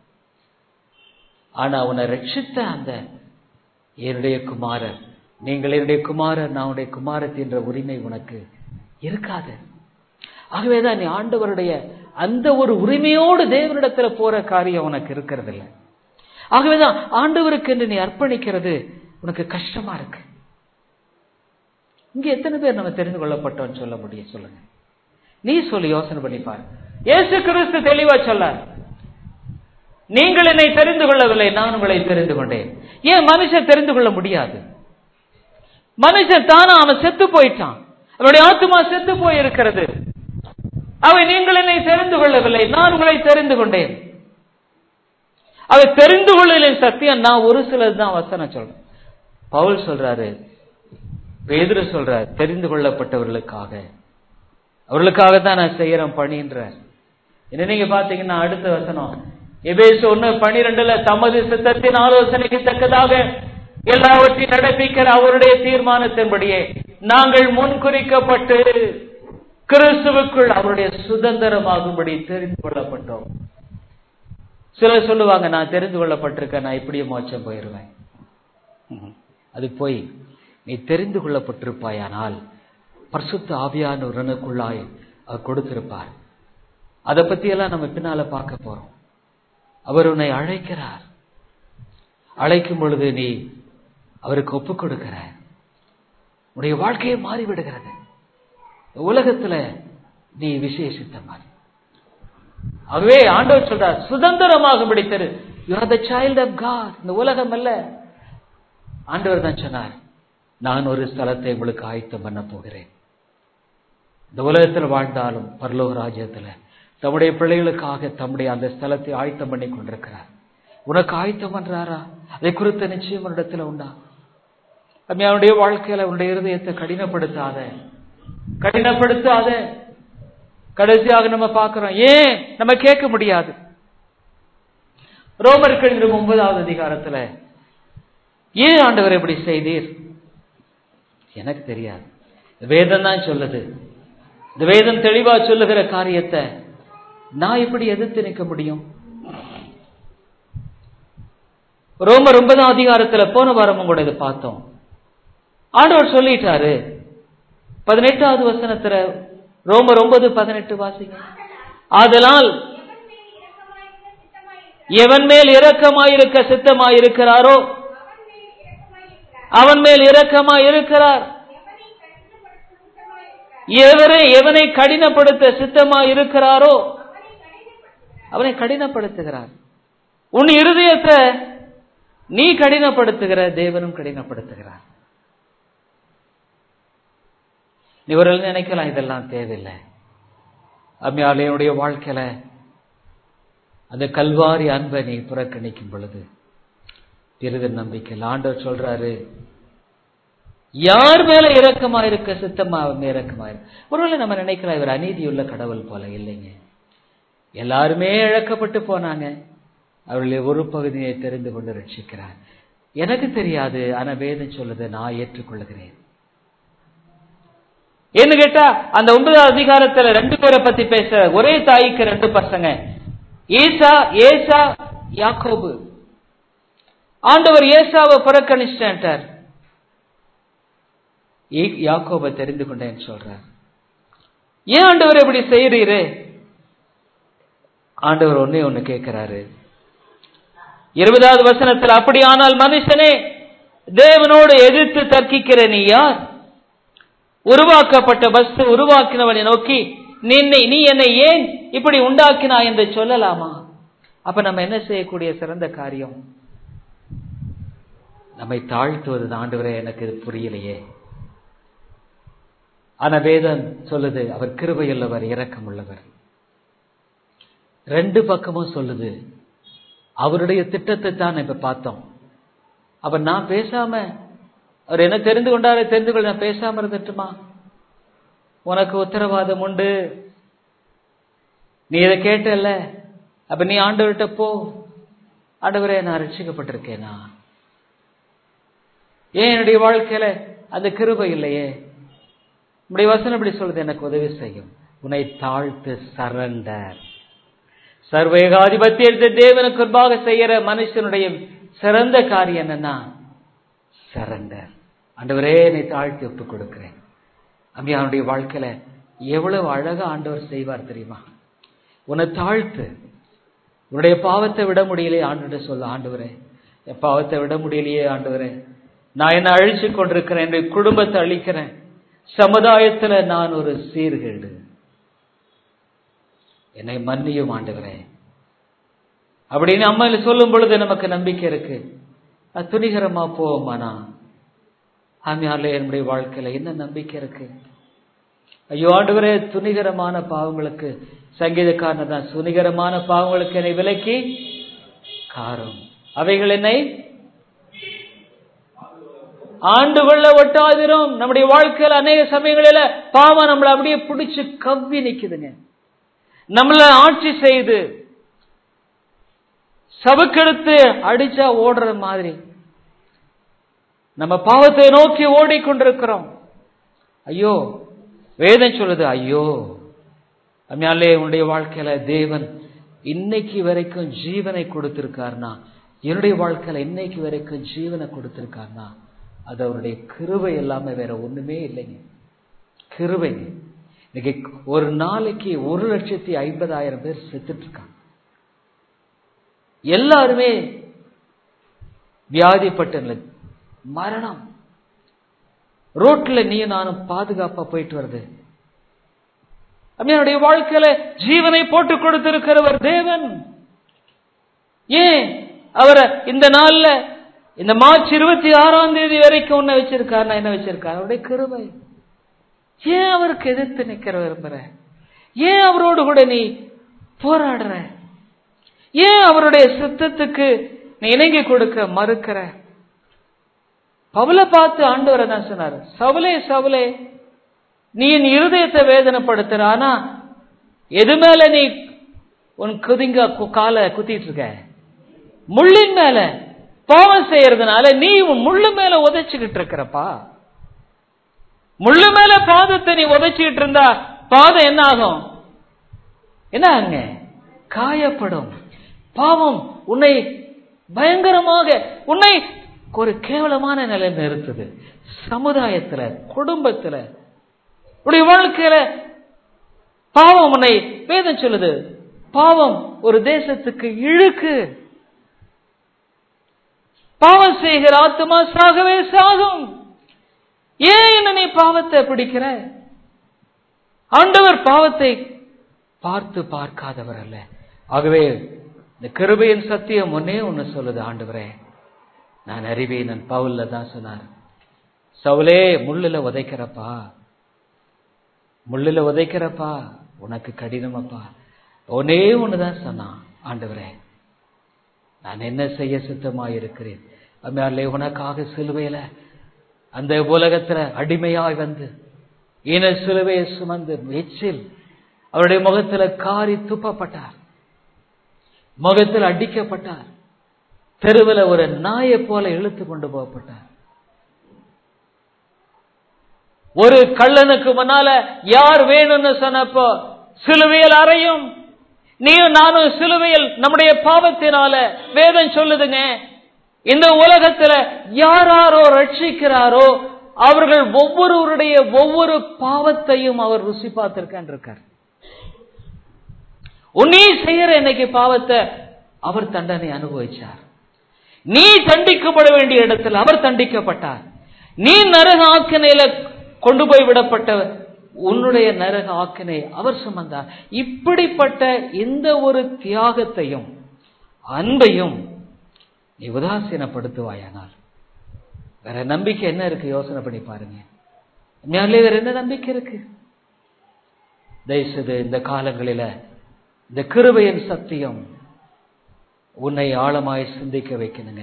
ஆனா உன்னை ரட்சித்த அந்த என்னுடைய குமாரர் நீங்கள் என்னுடைய குமாரர் நான் உடைய குமாரத்தி என்ற உரிமை உனக்கு இருக்காது ஆகவேதான் நீ ஆண்டவருடைய அந்த ஒரு உரிமையோடு தேவனிடத்துல போற காரியம் உனக்கு இருக்கிறது இல்லை ஆகவேதான் ஆண்டவருக்கு என்று நீ அர்ப்பணிக்கிறது உனக்கு கஷ்டமா இருக்கு இங்க எத்தனை பேர் நம்ம தெரிந்து கொள்ளப்பட்டோம்னு சொல்ல முடியும் சொல்லுங்க நீ சொல்லி யோசனை பண்ணி பாரு இயேசு கிறிஸ்து தெளிவா சொல்லார் நீங்கள் என்னை தெரிந்து கொள்ளவில்லை நான் உங்களை தெரிந்து கொண்டேன் ஏன் மனுஷன் தெரிந்து கொள்ள முடியாது மனுஷன் தானா அவன் செத்து போயிட்டான் அவனுடைய ஆத்மா செத்து போயிருக்கிறது அவை நீங்கள் என்னை தெரிந்து கொள்ளவில்லை நான் உங்களை தெரிந்து கொண்டேன் அவை தெரிந்து கொள்ளலை சத்தியம் நான் ஒரு சிலர் தான் வசனம் சொல்றேன் பவுல் சொல்றாரு பேதுரு சொல்றார் தெரிந்து கொள்ளப்பட்டவர்களுக்காக அவர்களுக்காக தான் நான் செய்யறேன் பணின்ற என்ன நீங்க பாத்தீங்கன்னா அடுத்த வசனம் எபேசு ஒண்ணு பனிரெண்டுல தமது சித்தத்தின் ஆலோசனைக்கு தக்கதாக எல்லாவற்றையும் நடப்பிக்கிற அவருடைய தீர்மானத்தின்படியே நாங்கள் முன்குறிக்கப்பட்டு கிறிஸ்துவுக்குள் அவருடைய சுதந்திரமாகும்படி தெரிந்து கொள்ளப்பட்டோம் சிலர் சொல்லுவாங்க நான் தெரிந்து கொள்ளப்பட்டிருக்கேன் நான் இப்படியே மோட்சம் போயிருவேன் ம்ஹும். அது போய் நீ தெரிந்து கொள்ளப்பட்டிருப்பாயானால் பரிசுத்த ஆவியான உடனுக்குள்ளாய் அவர் கொடுத்திருப்பார் அதை பத்தி எல்லாம் நம்ம பின்னால பார்க்க போறோம் அவர் உன்னை அழைக்கிறார் அழைக்கும் பொழுது நீ அவருக்கு ஒப்புக் கொடுக்கிற உன்னுடைய வாழ்க்கையை மாறிவிடுகிறது உலகத்துல நீ விசேஷித்த மாதிரி ஆகவே ஆண்டவர் சொல்றார் சுதந்திரமாக பிடித்தரு you are the child of God இந்த உலகம் அல்ல ஆண்டவர் தான் சொன்னார் நான் ஒரு ஸ்தலத்தை உங்களுக்கு ஆயத்தம் பண்ண போகிறேன் இந்த உலகத்தில் வாழ்ந்தாலும் பரலோக ராஜ்யத்துல தம்முடைய பிள்ளைகளுக்காக தம்முடைய அந்த ஸ்தலத்தை ஆயத்தம் பண்ணி கொண்டிருக்கிறார் உனக்கு ஆயத்தம் பண்றாரா அதை குறித்த நிச்சயம் ஒரு இடத்துல உண்டா அவனுடைய வாழ்க்கையில உன்னுடைய இருதயத்தை கடினப்படுத்தாத கடினப்படுத்தாத கடைசியாக நம்ம பார்க்கிறோம் ஏன் நம்ம கேட்க முடியாது ரோமர் கழிந்த ஒன்பதாவது அதிகாரத்துல ஏன் ஆண்டவர் இப்படி செய்தீர் எனக்கு தெரியாது வேதம் தான் சொல்லுது இந்த வேதம் தெளிவா சொல்லுகிற காரியத்தை நான் எப்படி எதிர்த்து நிற்க முடியும் ரோமர் ஒன்பதாம் அதிகாரத்துல போன வாரம் கூட இதை பார்த்தோம் ஆண்டவர் சொல்லிட்டாரு பதினெட்டாவது வசனத்துல ரோமர் ஒன்பது பதினெட்டு வாசிங்க ஆதலால் எவன் மேல் இரக்கமாயிருக்க சித்தமாயிருக்கிறாரோ அவன் மேல் இரக்கமாய் இருக்கிறார் எவரை எவனை கடினப்படுத்த சித்தமாய் இருக்கிறாரோ அவனை கடினப்படுத்துகிறார் உன் இருதயத்தை நீ கடினப்படுத்துகிற தேவனும் கடினப்படுத்துகிறார் இவர்கள் நினைக்கலாம் இதெல்லாம் தேவையில்லை அம்மையாலையுடைய வாழ்க்கையில அந்த கல்வாரி அன்பை நீ புறக்கணிக்கும் பொழுது பெரிதல் நம்பிக்கை ஆண்டவர் சொல்றாரு யார் மேல இரக்கமா இருக்க சித்தமா அவன் இரக்கமா இருக்கு ஒருவேளை நம்ம நினைக்கலாம் இவர் அநீதியுள்ள கடவுள் போல இல்லைங்க எல்லாருமே இழக்கப்பட்டு போனாங்க அவர்களில் ஒரு பகுதியை தெரிந்து கொண்டு ரட்சிக்கிறார் எனக்கு தெரியாது ஆனா வேதம் சொல்லுது நான் ஏற்றுக்கொள்கிறேன் என்ன கேட்டா அந்த ஒன்பதாவது அதிகாரத்துல ரெண்டு பேரை பத்தி பேசுற ஒரே தாய்க்கு ரெண்டு பசங்க ஏசா ஏசா யாக்கோபு ஆண்டவர் ஏசாவை புறக்கணிச்சிட்டார் யாக்கோபை தெரிந்து கொண்டேன்னு சொல்றார் ஏன் ஆண்டவர் இப்படி செய்யறீரு ஆண்டவர் ஒன்னே ஒண்ணு கேட்கிறாரு இருபதாவது வசனத்தில் அப்படியானால் மனுஷனே தேவனோடு எதிர்த்து தர்க்கிக்கிற நீ யார் உருவாக்கப்பட்ட வஸ்து உருவாக்கினவனை நோக்கி நீ நீ என்னை ஏன் இப்படி உண்டாக்கினா என்று சொல்லலாமா அப்ப நம்ம என்ன செய்யக்கூடிய சிறந்த காரியம் நம்மை தாழ்த்துவது ஆண்டவரே எனக்கு இது புரியலையே ஆனா வேதம் சொல்லுது அவர் கிருபையுள்ளவர் இரக்கம் உள்ளவர் ரெண்டு பக்கமும் சொல்லுது அவருடைய திட்டத்தை தான் இப்ப பார்த்தோம் அப்ப நான் பேசாம அவர் என்ன தெரிந்து கொண்டாரே தெரிந்து கொள்ள நான் பேசாம இருந்துட்டுமா உனக்கு உத்தரவாதம் உண்டு நீ இதை கேட்டல அப்ப நீ ஆண்டவர்கிட்ட போ ஆண்டவரே நான் ரட்சிக்கப்பட்டிருக்கேனா ஏன் என்னுடைய வாழ்க்கையில அந்த கிருபை இல்லையே நம்முடைய வசனம் இப்படி சொல்லுது எனக்கு உதவி செய்யும் உன்னை தாழ்த்து சரண்டர் சர்வேகாதிபத்தியத்தை தேவனுக்கு முன்பாக செய்யற மனுஷனுடைய சிறந்த காரியம் என்னன்னா சரண்டர் ஆண்டவரே என்னை தாழ்த்தி ஒப்புக் கொடுக்கிறேன் அம்மையானுடைய வாழ்க்கையில எவ்வளவு அழகா ஆண்டவர் செய்வார் தெரியுமா உன்னை தாழ்த்து உன்னுடைய பாவத்தை விட முடியலையே ஆண்டு சொல்ல ஆண்டவரே என் பாவத்தை விட முடியலையே ஆண்டவரே நான் என்ன அழிச்சு கொண்டிருக்கிறேன் என்னுடைய குடும்பத்தை அழிக்கிறேன் சமுதாயத்துல நான் ஒரு சீர்கேடு என்னை மன்னியும் ஆண்டவரே அப்படின்னு அம்மா சொல்லும் பொழுது நமக்கு நம்பிக்கை இருக்கு அது துணிகரமா போவோமானா ஆமையால என்னுடைய வாழ்க்கையில என்ன நம்பிக்கை இருக்கு ஐயோ ஆண்டவரே துணிகரமான பாவங்களுக்கு சங்கீதக்காரன் தான் துணிகரமான பாவங்களுக்கு என்னை விலக்கி காரும் அவைகள் என்னை ஆண்டு கொள்ள ஒட்டாதிரும் நம்முடைய வாழ்க்கையில அநேக சமயங்களில பாவம் நம்மளை அப்படியே பிடிச்சு கவ்வி நிக்குதுங்க நம்மள ஆட்சி செய்து சவுக்கெடுத்து அடிச்சா ஓடுற மாதிரி நம்ம பாவத்தை நோக்கி ஓடிக்கொண்டிருக்கிறோம் ஐயோ வேதம் சொல்லுது ஐயோ அம்மையாலே உன்னுடைய வாழ்க்கையில தேவன் இன்னைக்கு வரைக்கும் ஜீவனை கொடுத்திருக்காருனா என்னுடைய வாழ்க்கையில இன்னைக்கு வரைக்கும் ஜீவனை கொடுத்திருக்காருனா அது அவருடைய கிருவை எல்லாமே வேற ஒண்ணுமே இல்லைங்க கிருவைங்க இன்னைக்கு ஒரு நாளைக்கு ஒரு லட்சத்தி ஐம்பதாயிரம் பேர் செத்துட்டு இருக்காங்க எல்லாருமே வியாதிப்பட்ட மரணம் ரோட்ல நீ நானும் பாதுகாப்பா போயிட்டு வருது என்னுடைய வாழ்க்கையில ஜீவனை போட்டு கொடுத்திருக்கிறவர் தேவன் ஏன் அவரை இந்த நாள்ல இந்த மார்ச் இருபத்தி ஆறாம் தேதி வரைக்கும் உன்னை வச்சிருக்காரு நான் என்ன வச்சிருக்காரு அவருடைய கிருபை ஏன் அவருக்கு எதிர்த்து நிக்கிற விரும்புற ஏன் அவரோடு கூட நீ போராடுற ஏன் அவருடைய சித்தத்துக்கு நீ இணங்கி கொடுக்க மறுக்கிற பவுல பார்த்து ஆண்டவரை தான் சொன்னார் சவுலே சவுலே நீ என் இருதயத்தை வேதனைப்படுத்துற ஆனா எது மேல நீ உன் குதிங்க காலை குத்திட்டு இருக்க முள்ளின் மேல பாவம் செய்யறதுனால நீ உன் முள்ளு மேல உதைச்சுக்கிட்டு இருக்கிறப்பா முள்ளு மேல பாதத்தை நீ உதைச்சுக்கிட்டு இருந்தா பாதம் என்ன ஆகும் என்ன ஆகுங்க காயப்படும் பாவம் உன்னை பயங்கரமாக உன்னை ஒரு கேவலமான நிலை நிறுத்துது சமுதாயத்துல குடும்பத்துல உடைய வாழ்க்கையில பாவம் உன்னை வேதம் சொல்லுது பாவம் ஒரு தேசத்துக்கு இழுக்கு பாவம் செய்கிற ஆத்மா சாகவே சாகும் ஏன் என்ன நீ பாவத்தை பிடிக்கிற ஆண்டவர் பாவத்தை பார்த்து பார்க்காதவர் அல்ல ஆகவே இந்த கிருபையின் சத்தியம் ஒன்னே ஒன்னு சொல்லுது ஆண்டவரே நான் அறிவேன் நான் பவுல்ல தான் சொன்னார் சவுலே முள்ளுல உதைக்கிறப்பா முள்ளுல உதைக்கிறப்பா உனக்கு கடினமப்பா ஒன்னே ஒண்ணுதான் சொன்னான் ஆண்டவரே நான் என்ன செய்ய சித்தமா இருக்கிறேன் அம்மையாலே உனக்காக சிலுவையில அந்த உலகத்துல அடிமையாய் வந்து இன சிலுவையை சுமந்து எச்சில் அவருடைய முகத்துல காரி துப்பப்பட்டார் முகத்தில் அடிக்கப்பட்டார் தெருவில் ஒரு நாயை போல இழுத்து கொண்டு போகப்பட்டார் ஒரு கள்ளனுக்கு முன்னால யார் வேணும்னு சொன்னப்போ சிலுவையில் அறையும் நீயும் நானும் சிலுவையில் நம்முடைய பாவத்தினால வேதம் சொல்லுதுங்க இந்த உலகத்துல யாராரோ ரட்சிக்கிறாரோ அவர்கள் ஒவ்வொருவருடைய ஒவ்வொரு பாவத்தையும் அவர் ருசி பார்த்திருக்கான் இருக்கார் உன்னீ செய்யற இன்னைக்கு பாவத்தை அவர் தண்டனை அனுபவிச்சார் நீ தண்டிக்கப்பட வேண்டிய இடத்தில் அவர் தண்டிக்கப்பட்டார் நீ நரக ஆக்கினையில கொண்டு போய் விடப்பட்ட உன்னுடைய நரக ஆக்கினை அவர் சுமந்தார் இப்படிப்பட்ட இந்த ஒரு தியாகத்தையும் அன்பையும் நீ உதாசீனப்படுத்துவாயானால் வேற நம்பிக்கை என்ன இருக்கு யோசனை பண்ணி பாருங்க மேலே வேற என்ன நம்பிக்கை இருக்கு தயவுசெய்து இந்த காலங்களில இந்த கிருபையின் சத்தியம் உன்னை ஆழமாய் சிந்திக்க வைக்கணுங்க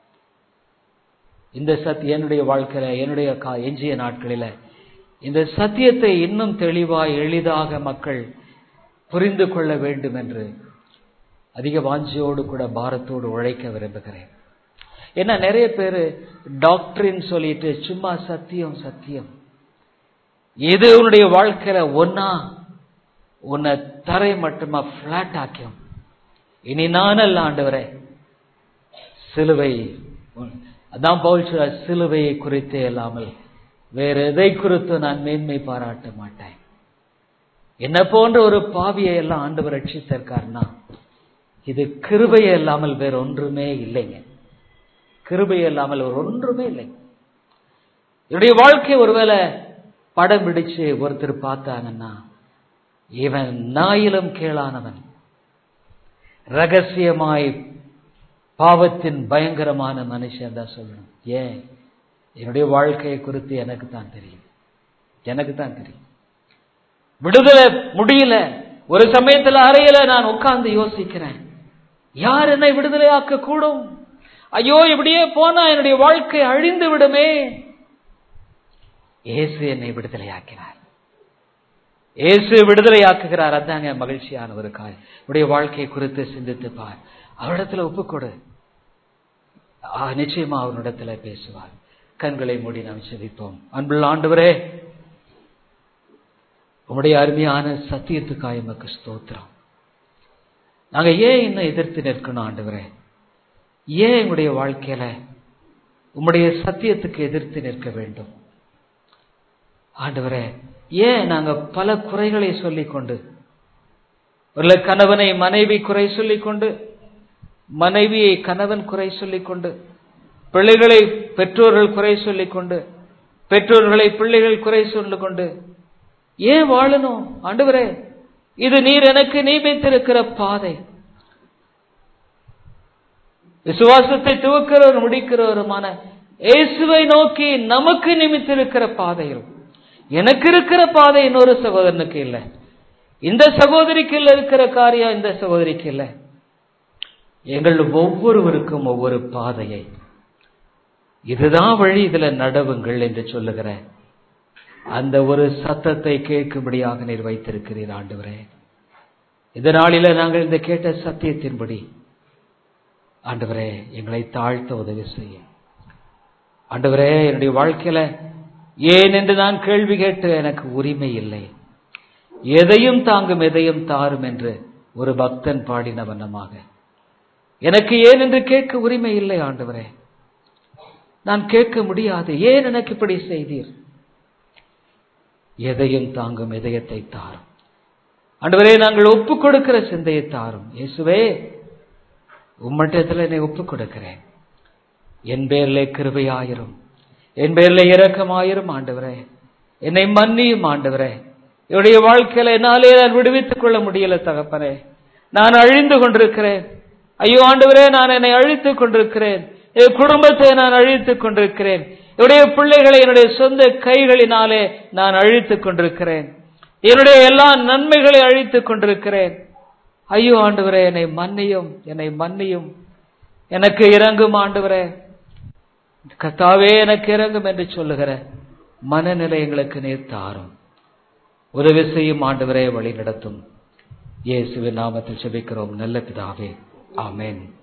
இந்த சத்திய என்னுடைய வாழ்க்கையில என்னுடைய கா எஞ்சிய நாட்களில இந்த சத்தியத்தை இன்னும் தெளிவாய் எளிதாக மக்கள் புரிந்து கொள்ள வேண்டும் என்று அதிக வாஞ்சியோடு கூட பாரத்தோடு உழைக்க விரும்புகிறேன் ஏன்னா நிறைய பேர் டாக்டரின் சொல்லிட்டு சும்மா சத்தியம் சத்தியம் இது உன்னுடைய வாழ்க்கையில ஒன்னா உன்னை தரை மட்டுமா பிளாட் ஆக்கியும் இனி நான் அல்ல ஆண்டவரே சிலுவை அதான் பவுல் சொல்றார், சிலுவையை குறித்தே இல்லாமல் வேற எதை குறித்து நான் மேன்மை பாராட்ட மாட்டேன் என்ன போன்ற ஒரு பாவியை எல்லாம் ஆண்டவர் ரட்சித்திருக்காருன்னா இது கிருபையே இல்லாமல் வேற ஒன்றுமே இல்லைங்க கிருபையே இல்லாமல் ஒரு ஒன்றுமே இல்லைங்க என்னுடைய வாழ்க்கை ஒருவேளை படம் பிடிச்சு ஒருத்தர் பார்த்தாங்கன்னா இவன் நாயிலும் கேளானவன் ரகசியமாய் பாவத்தின் பயங்கரமான மனுஷன் தான் சொல்லணும் ஏன் என்னுடைய வாழ்க்கையை குறித்து எனக்கு தான் தெரியும் எனக்கு தான் தெரியும் விடுதலை முடியல ஒரு சமயத்துல அறையில நான் உட்கார்ந்து யோசிக்கிறேன் யார் என்னை விடுதலையாக்க கூடும் ஐயோ இப்படியே போனா என்னுடைய வாழ்க்கை அழிந்து விடுமே இயேசு என்னை விடுதலையாக்கினார் இயேசு விடுதலையாக்குகிறார் அதாங்க மகிழ்ச்சியான ஒரு காய் உடைய வாழ்க்கை குறித்து சிந்தித்து பார் அவரிடத்துல ஒப்புக்கொடு ஆ, நிச்சயமா அவனிடத்துல பேசுவார் கண்களை மூடி நாம் செவிப்போம் அன்புள்ள ஆண்டவரே உம்முடைய அருமையான சத்தியத்துக்காய் எமக்கு ஸ்தோத்திரம் நாங்க ஏன் இன்னும் எதிர்த்து நிற்கணும் ஆண்டவரே ஏன் எங்களுடைய வாழ்க்கையில உம்முடைய சத்தியத்துக்கு எதிர்த்து நிற்க வேண்டும் ஆண்டவரே ஏன் நாங்க பல குறைகளை சொல்லிக்கொண்டு ஒரு கணவனை மனைவி குறை சொல்லிக்கொண்டு மனைவியை கணவன் குறை சொல்லிக்கொண்டு பிள்ளைகளை பெற்றோர்கள் குறை சொல்லிக்கொண்டு பெற்றோர்களை பிள்ளைகள் குறை சொல்லிக்கொண்டு ஏன் வாழணும் ஆண்டவரே இது நீர் எனக்கு நியமித்திருக்கிற பாதை விசுவாசத்தை துவக்கிறவர் முடிக்கிறவருமான இயேசுவை நோக்கி நமக்கு நிமித்திருக்கிற பாதையில் எனக்கு இருக்கிற பாதை இன்னொரு சகோதரனுக்கு இல்லை இந்த சகோதரிக்கு இல்ல இருக்கிற காரியம் இந்த சகோதரிக்கு இல்லை எங்கள் ஒவ்வொருவருக்கும் ஒவ்வொரு பாதையை இதுதான் வழி இதுல நடவுங்கள் என்று சொல்லுகிற அந்த ஒரு சத்தத்தை கேட்கும்படியாக நீர் வைத்திருக்கிறீர் ஆண்டவரே இந்த நாளில நாங்கள் இந்த கேட்ட சத்தியத்தின்படி ஆண்டவரே எங்களை தாழ்த்த உதவி செய்ய ஆண்டவரே என்னுடைய வாழ்க்கையில ஏன் என்று நான் கேள்வி கேட்டு எனக்கு உரிமை இல்லை எதையும் தாங்கும் எதையும் தாரும் என்று ஒரு பக்தன் பாடின வண்ணமாக எனக்கு ஏன் என்று கேட்க உரிமை இல்லை ஆண்டவரே நான் கேட்க முடியாது ஏன் எனக்கு இப்படி செய்தீர் எதையும் தாங்கும் இதயத்தை தாரும் ஆண்டவரே நாங்கள் ஒப்புக் கொடுக்கிற சிந்தையை தாரும் இயேசுவே உம்மட்டத்தில் என்னை ஒப்புக் கொடுக்கிறேன் என் பேரிலே கிருபையாயிரும் என் பேரிலே இரக்கமாயிரும் ஆண்டவரே என்னை மன்னியும் ஆண்டவரே என்னுடைய வாழ்க்கையில என்னாலே நான் விடுவித்துக் கொள்ள முடியல தகப்பனே நான் அழிந்து கொண்டிருக்கிறேன் ஐயோ ஆண்டவரே நான் என்னை அழித்துக் கொண்டிருக்கிறேன் என் குடும்பத்தை நான் அழித்துக் கொண்டிருக்கிறேன் என்னுடைய பிள்ளைகளை என்னுடைய சொந்த கைகளினாலே நான் அழித்துக் கொண்டிருக்கிறேன் என்னுடைய எல்லா நன்மைகளை அழித்துக் கொண்டிருக்கிறேன் ஐயோ ஆண்டவரே என்னை மன்னியும் என்னை மன்னியும் எனக்கு இறங்கும் ஆண்டவரே கத்தாவே எனக்கு இறங்கும் என்று சொல்லுகிற மனநிலை எங்களுக்கு நீர் தாரும் உதவி செய்யும் ஆண்டவரே வழி நடத்தும் இயேசுவின் நாமத்தில் செபிக்கிறோம் நல்ல பிதாவே ஆமென்